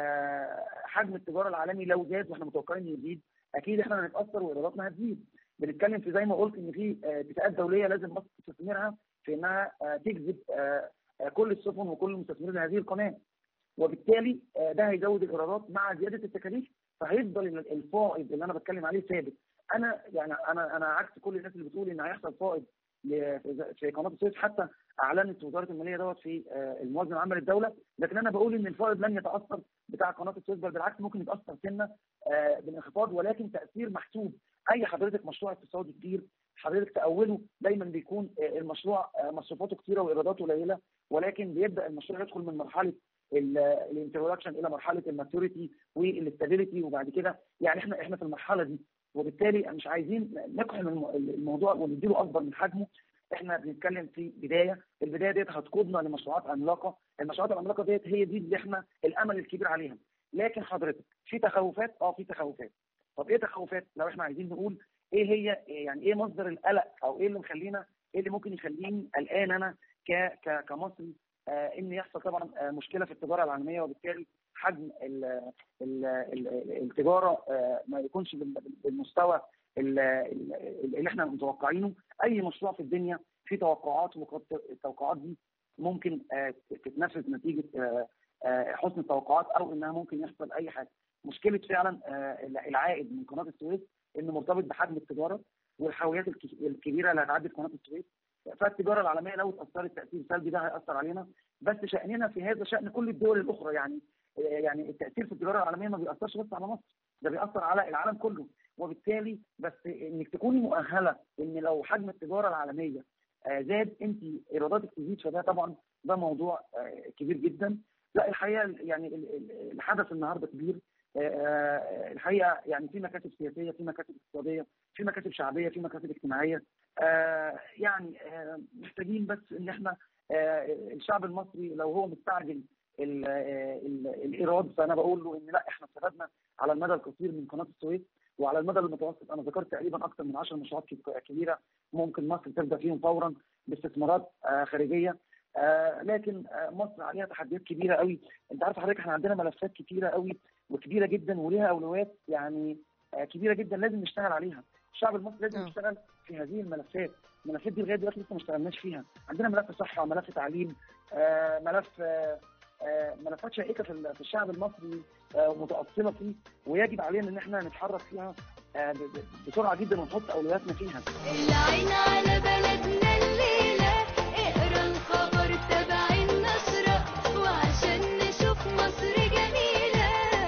آه حجم التجاره العالمي لو زاد واحنا متوقعين انه يزيد اكيد احنا هنتاثر وايراداتنا هتزيد بنتكلم في زي ما قلت ان في آه، اتفاقات دوليه لازم مصر تستثمرها في انها آه، تجذب آه، آه، كل السفن وكل المستثمرين لهذه القناه وبالتالي آه، ده هيزود الايرادات مع زياده التكاليف فهيفضل ال- الفائض اللي انا بتكلم عليه ثابت انا يعني انا انا عكس كل الناس اللي بتقول ان هيحصل فائض ل- في- في قناه السويس حتى اعلنت وزاره الماليه دوت في آه، الموازنه العامه للدوله لكن انا بقول ان الفائض لن يتاثر بتاع قناه السويس بل بالعكس ممكن يتاثر سنه آه، بالانخفاض ولكن تاثير محسوب اي حضرتك مشروع اقتصادي كبير حضرتك تأوله دايما بيكون آه، المشروع آه، مصروفاته كتيره وايراداته قليله ولكن بيبدا المشروع يدخل من مرحله الانترودكشن الى مرحله الماتوريتي والاستابيليتي وبعد كده يعني احنا احنا في المرحله دي وبالتالي مش عايزين نقحم الم- الموضوع ونديله اكبر من حجمه احنا بنتكلم في بدايه البدايه ديت هتقودنا لمشروعات عملاقه المشروعات العملاقه ديت هي دي اللي احنا الامل الكبير عليها لكن حضرتك في تخوفات اه في تخوفات طب ايه تخوفات لو احنا عايزين نقول ايه هي يعني ايه مصدر القلق او ايه اللي مخلينا ايه اللي ممكن يخليني قلقان انا ك ك كمصري آه ان يحصل طبعا آه مشكله في التجاره العالميه وبالتالي حجم ال ال ال التجاره آه ما يكونش بال- بالمستوى ال- ال- اللي احنا متوقعينه اي مشروع في الدنيا في توقعات وقد التوقعات دي ممكن آه، تتنفذ نتيجه آه، آه، حسن التوقعات او انها ممكن يحصل اي حاجه مشكله فعلا آه، العائد من قناه السويس انه مرتبط بحجم التجاره والحاويات الك- الكبيره اللي هتعدي في قناه السويس فالتجاره العالميه لو اتاثرت تاثير سلبي ده هياثر علينا بس شاننا في هذا شان كل الدول الاخرى يعني يعني التاثير في التجاره العالميه ما بيأثرش بس على مصر ده بيأثر على العالم كله وبالتالي بس انك تكوني مؤهله ان لو حجم التجاره العالميه آه، زاد انت ايراداتك تزيد فده طبعا ده موضوع آه، كبير جدا لا الحقيقه يعني ال- ال- الحدث النهارده كبير آه، آه، الحقيقه يعني في مكاتب سياسيه في مكاتب اقتصاديه في مكاتب شعبيه في مكاتب اجتماعيه آه، يعني آه، محتاجين بس ان احنا آه، الشعب المصري لو هو مستعجل ال- آه، ال- الايراد فانا بقول له ان لا احنا استفدنا على المدى القصير من قناه السويس وعلى المدى المتوسط انا ذكرت تقريبا اكثر من 10 مشروعات كب- كبيره ممكن مصر تبدا فيهم فورا باستثمارات آه، خارجيه آه، لكن آه، مصر عليها تحديات كبيره قوي انت عارف حضرتك احنا عندنا ملفات كتيره قوي وكبيره جدا وليها اولويات يعني آه، كبيره جدا لازم نشتغل عليها الشعب المصري لازم يشتغل في هذه الملفات الملفات دي لغايه دلوقتي لسه ما اشتغلناش فيها عندنا ملف صحه ملف تعليم آه، ملف آه، آه، ملفات شائكه في ال- في الشعب المصري آه، متأصلة فيه ويجب علينا ان احنا نتحرك فيها آه، ب- ب- بسرعه جدا ونحط اولوياتنا فيها العين على بلدنا الليلة اقرا الخبر تبع النشرة وعشان نشوف مصر جميلة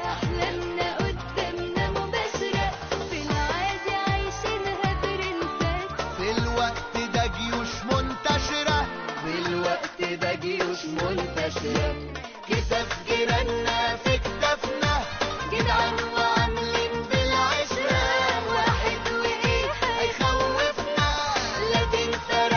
أحلامنا قدامنا مباشرة في العادي عايشينها برنسات في الوقت ده جيوش منتشرة في الوقت ده جيوش منتشرة كتاب جيراننا في كتافنا جدعان وعاملين بالعشرة واحد وإيه هيخوفنا لا تنسى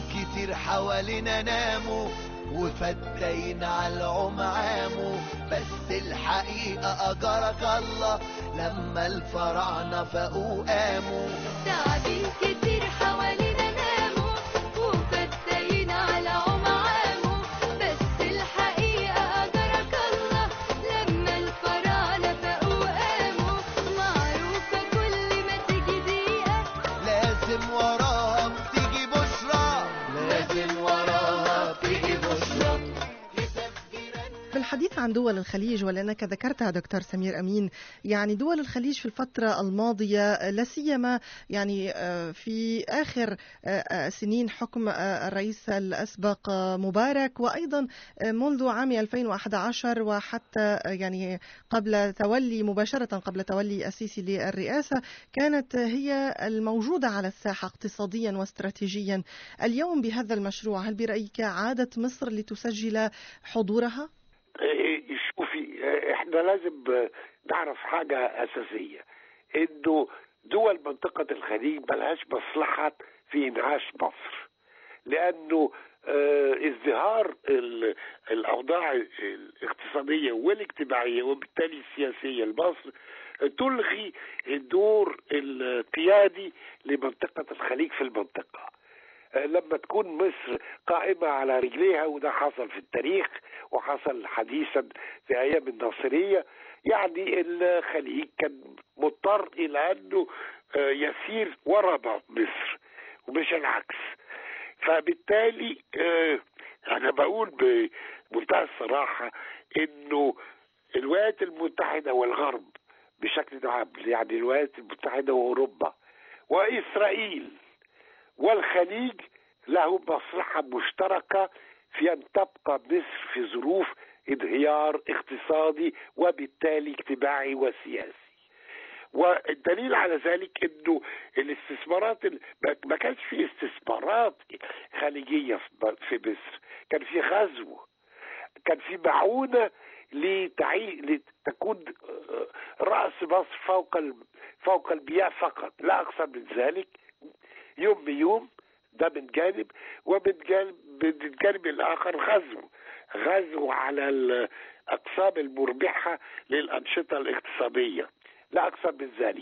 كتير حوالينا ناموا وفتين على العمعام بس الحقيقة أجرك الله لما الفراعنة فاقوا قاموا تعابين كتير حوالينا ناموا وفتاين على عمعامه بس الحقيقة أجرك الله لما الفراعنة فاقوا قاموا معروفة كل ما تيجي دقيقة لازم وراها بتيجي بشرى لازم وراها بتيجي بشرى في الحديث عن دول الخليج ولأنك ذكرتها دكتور سمير أمين يعني دول الخليج في الفترة الماضية لا سيما يعني آه، في آخر آه، آه، سنين حكم آه، الرئيس الأسبق آه، مبارك وأيضا آه، منذ عام 2011 وحتى آه، يعني قبل تولي مباشرة قبل تولي السيسي للرئاسة كانت هي الموجودة على الساحة اقتصاديا واستراتيجيا اليوم بهذا المشروع هل برأيك عادت مصر لتسجل حضورها؟ إيه، شوفي إيه، احنا لازم آه، نعرف حاجة أساسية إنه دول منطقة الخليج ملهاش مصلحة في إنعاش مصر لأنه آه، ازدهار ال- الأوضاع الاقتصادية والاجتماعية وبالتالي السياسية لمصر تلغي الدور القيادي لمنطقة الخليج في المنطقة لما تكون مصر قائمة على رجليها وده حصل في التاريخ وحصل حديثا في أيام الناصرية يعني الخليج كان مضطر إلى أنه آه، يسير وراء مصر ومش العكس فبالتالي آه، أنا بقول بمنتهى الصراحة إنه الولايات المتحدة والغرب بشكل عام يعني الولايات المتحدة وأوروبا وإسرائيل والخليج له مصلحة مشتركة في أن تبقى مصر في ظروف انهيار اقتصادي وبالتالي اجتماعي وسياسي والدليل على ذلك انه الاستثمارات ال- ما- ما كانش في استثمارات خليجيه في في مصر كان في غزو كان في معونه لتعي... لتكون آه، راس مصر فوق ال... فوق المياه فقط لا اكثر من ذلك يوم بيوم ده من جانب ومن جانب من الجانب الاخر غزو غزو على الاقسام المربحه للانشطه الاقتصاديه لا اكثر من ذلك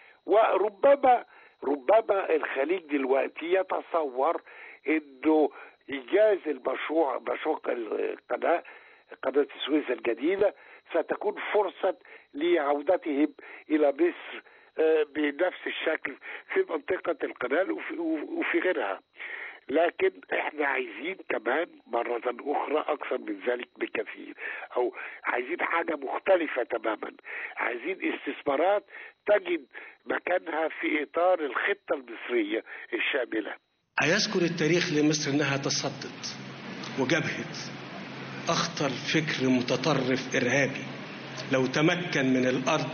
وربما ربما الخليج دلوقتي يتصور انه انجاز المشروع مشروع القناه قناه السويس الجديده ستكون فرصه لعودتهم الى مصر آه، بنفس الشكل في منطقه القناه وفي, وفي غيرها لكن احنا عايزين كمان مرة أخرى أكثر من ذلك بكثير أو عايزين حاجة مختلفة تماما عايزين استثمارات تجد مكانها في إطار الخطة المصرية الشاملة هيذكر التاريخ لمصر انها تصدت وجبهت اخطر فكر متطرف ارهابي لو تمكن من الارض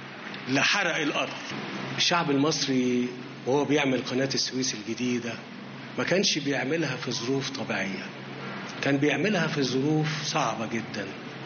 لحرق الارض الشعب المصري وهو بيعمل قناه السويس الجديده ما كانش بيعملها في ظروف طبيعيه كان بيعملها في ظروف صعبه جدا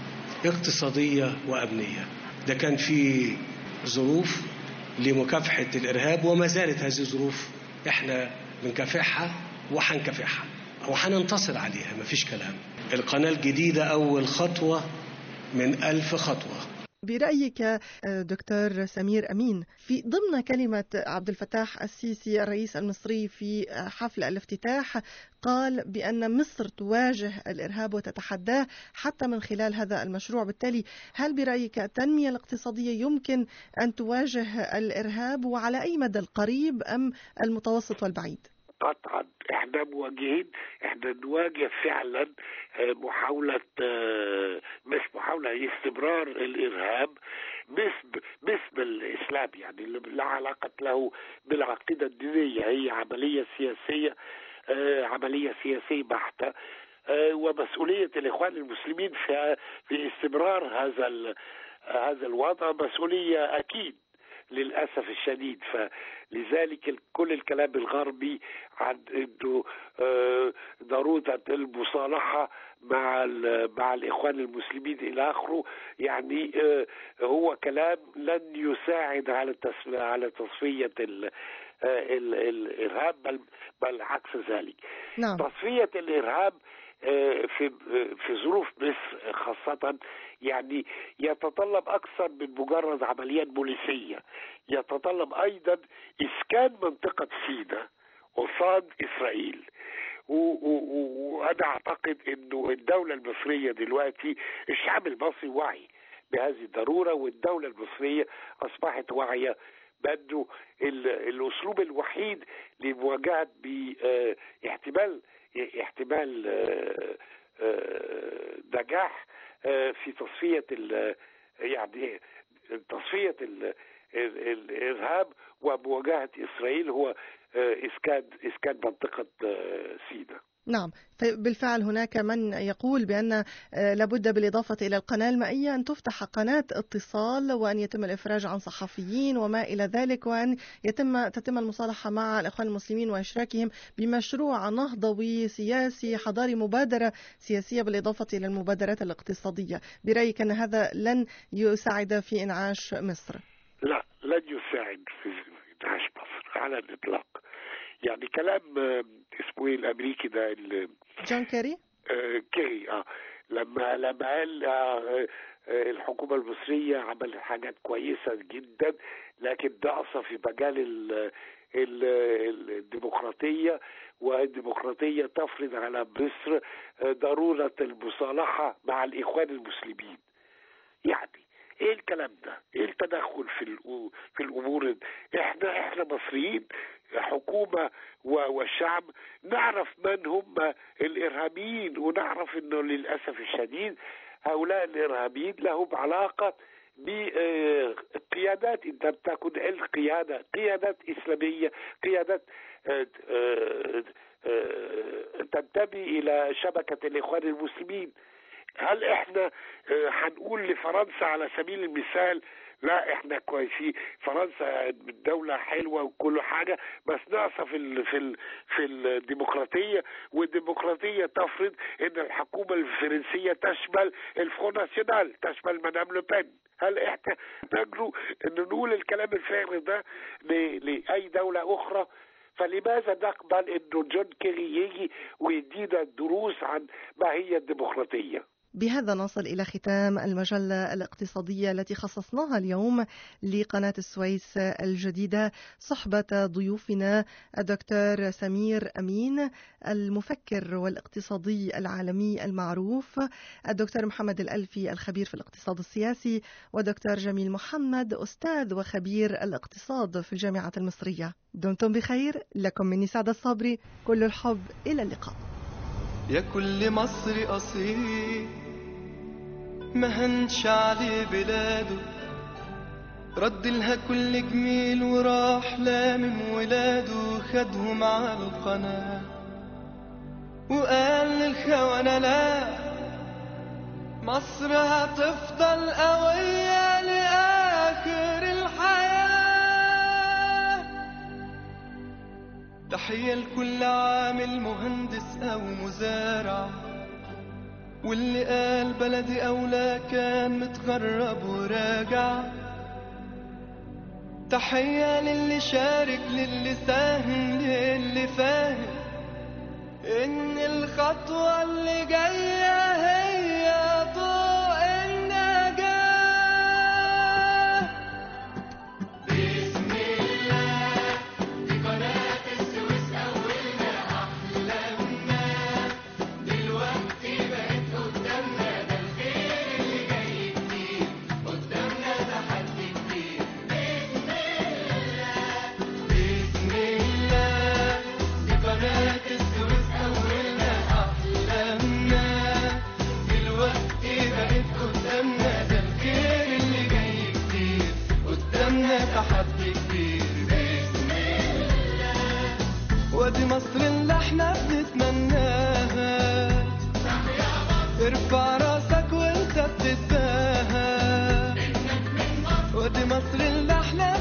اقتصاديه وامنيه ده كان في ظروف لمكافحه الارهاب وما زالت هذه الظروف احنا بنكافحها وهنكافحها وهننتصر عليها مفيش كلام القناه الجديده اول خطوه من ألف خطوه برأيك آه، دكتور سمير أمين في ضمن كلمة عبد الفتاح السيسي الرئيس المصري في آه، حفل الافتتاح قال بأن مصر تواجه الإرهاب وتتحداه حتى من خلال هذا المشروع بالتالي هل برأيك التنمية الاقتصادية يمكن أن تواجه الإرهاب وعلى أي مدى القريب أم المتوسط والبعيد؟ قطعا احنا مواجهين احنا نواجه فعلا آه، محاولة آه، مش محاولة استمرار الإرهاب باسم باسم الإسلام يعني اللي لا علاقة له بالعقيدة الدينية هي عملية سياسية آه، عملية سياسية بحتة آه، ومسؤولية الإخوان المسلمين في في استمرار هذا ال- هذا الوضع مسؤولية أكيد للاسف الشديد فلذلك ال- كل الكلام الغربي عن انه آه، ضروره نقطة المصالحة مع ال- مع الإخوان المسلمين إلى آخره يعني آه، هو كلام لن يساعد على التس- على تصفية ال- آه، ال- الإرهاب بل بل عكس ذلك نعم تصفية الإرهاب آه، في في ظروف مصر خاصة يعني يتطلب أكثر من مجرد عمليات بوليسية يتطلب أيضا إسكان منطقة سيناء قصاد إسرائيل و- و- و- وأنا أعتقد أنه الدولة المصرية دلوقتي الشعب المصري واعي بهذه الضرورة والدولة المصرية أصبحت واعية بأنه ال- الأسلوب الوحيد لمواجهة باحتمال احتمال آه، آه، نجاح آه، في تصفية ال- يعني تصفية ال- ال- الإرهاب ومواجهة إسرائيل هو آه، إسكان إسكان منطقة آه، سيناء نعم بالفعل هناك من يقول بأن آه، لابد بالإضافة إلى القناة المائية أن تفتح قناة اتصال وأن يتم الإفراج عن صحفيين وما إلى ذلك وأن يتم تتم المصالحة مع الإخوان المسلمين وإشراكهم بمشروع نهضوي سياسي حضاري مبادرة سياسية بالإضافة إلى المبادرات الاقتصادية برأيك أن هذا لن يساعد في إنعاش مصر لا لن يساعد في في انعاش مصر على الإطلاق يعني كلام آه، اسمه إيه الأمريكي ده ال- جون كيري آه، كيري اه لما لما قال آه، آه، الحكومة المصرية عملت حاجات كويسة جدا لكن ناقصة في مجال ال- ال- الديمقراطية والديمقراطية تفرض على مصر آه، ضرورة المصالحة مع الإخوان المسلمين يعني ايه الكلام ده؟ ايه التدخل في الأ- في الامور احنا احنا مصريين حكومه و- والشعب نعرف من هم الارهابيين ونعرف انه للاسف الشديد هؤلاء الارهابيين لهم علاقه بقيادات انت بتكون القياده قيادات اسلاميه قيادات آه، آه، آه، تنتمي الى شبكه الاخوان المسلمين هل احنا آه، هنقول لفرنسا على سبيل المثال لا احنا كويسين فرنسا دولة حلوة وكل حاجة بس ناقصة في ال في ال في الديمقراطية والديمقراطية تفرض ان الحكومة الفرنسية تشمل الفرون ناسيونال تشمل مدام لوبين هل احنا نجرؤ ان نقول الكلام الفارغ ده ل- لأي دولة أخرى فلماذا نقبل انه جون كيري يجي ويدينا دروس عن ما هي الديمقراطيه بهذا نصل إلى ختام المجلة الاقتصادية التي خصصناها اليوم لقناة السويس الجديدة صحبة ضيوفنا الدكتور سمير أمين المفكر والاقتصادي العالمي المعروف الدكتور محمد الألفي الخبير في الاقتصاد السياسي ودكتور جميل محمد أستاذ وخبير الاقتصاد في الجامعة المصرية دمتم بخير لكم مني سعد الصبري كل الحب إلى اللقاء يا كل مصري أصيل ما هنش عليه بلاده رد لها كل جميل وراح لامم ولاده خدهم على القناة وقال للخونة لا مصر هتفضل قوية لآخر الحياة تحية لكل عامل مهندس أو مزارع واللي قال بلدي أولى كان متغرب وراجع تحية للي شارك للي ساهم للي فاهم إن الخطوة اللي جاية هي ضوء النجاة بسم الله دي قناة السويس أولنا أحلامنا دلوقتي بقت قدامنا ده الخير اللي جاي كتير قدامنا تحدي كتير بسم الله بسم الله دي قناة السويس أولنا أحلامنا دلوقتي بقت قدامنا ده الخير اللي جاي كتير قدامنا تحدي كبير بسم الله وادي مصر اللي احنا بنتمناها ارفع راسك وانت بتتباهى وادي مصر اللي احنا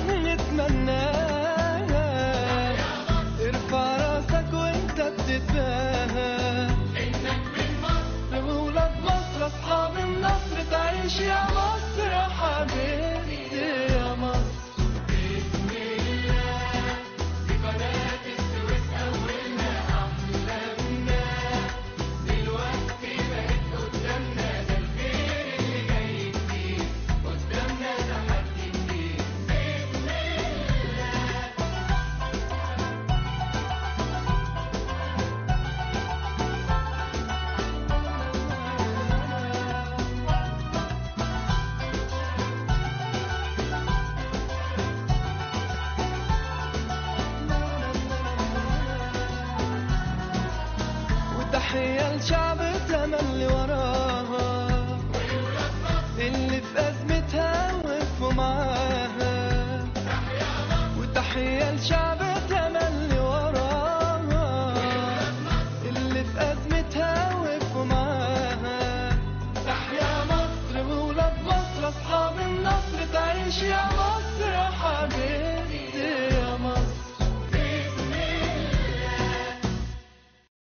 بنتمناها ارفع راسك وانت بتتباهى وتحية لشعب تملي وراها اللي في أزمتها وقفوا معاها وتحية لشعب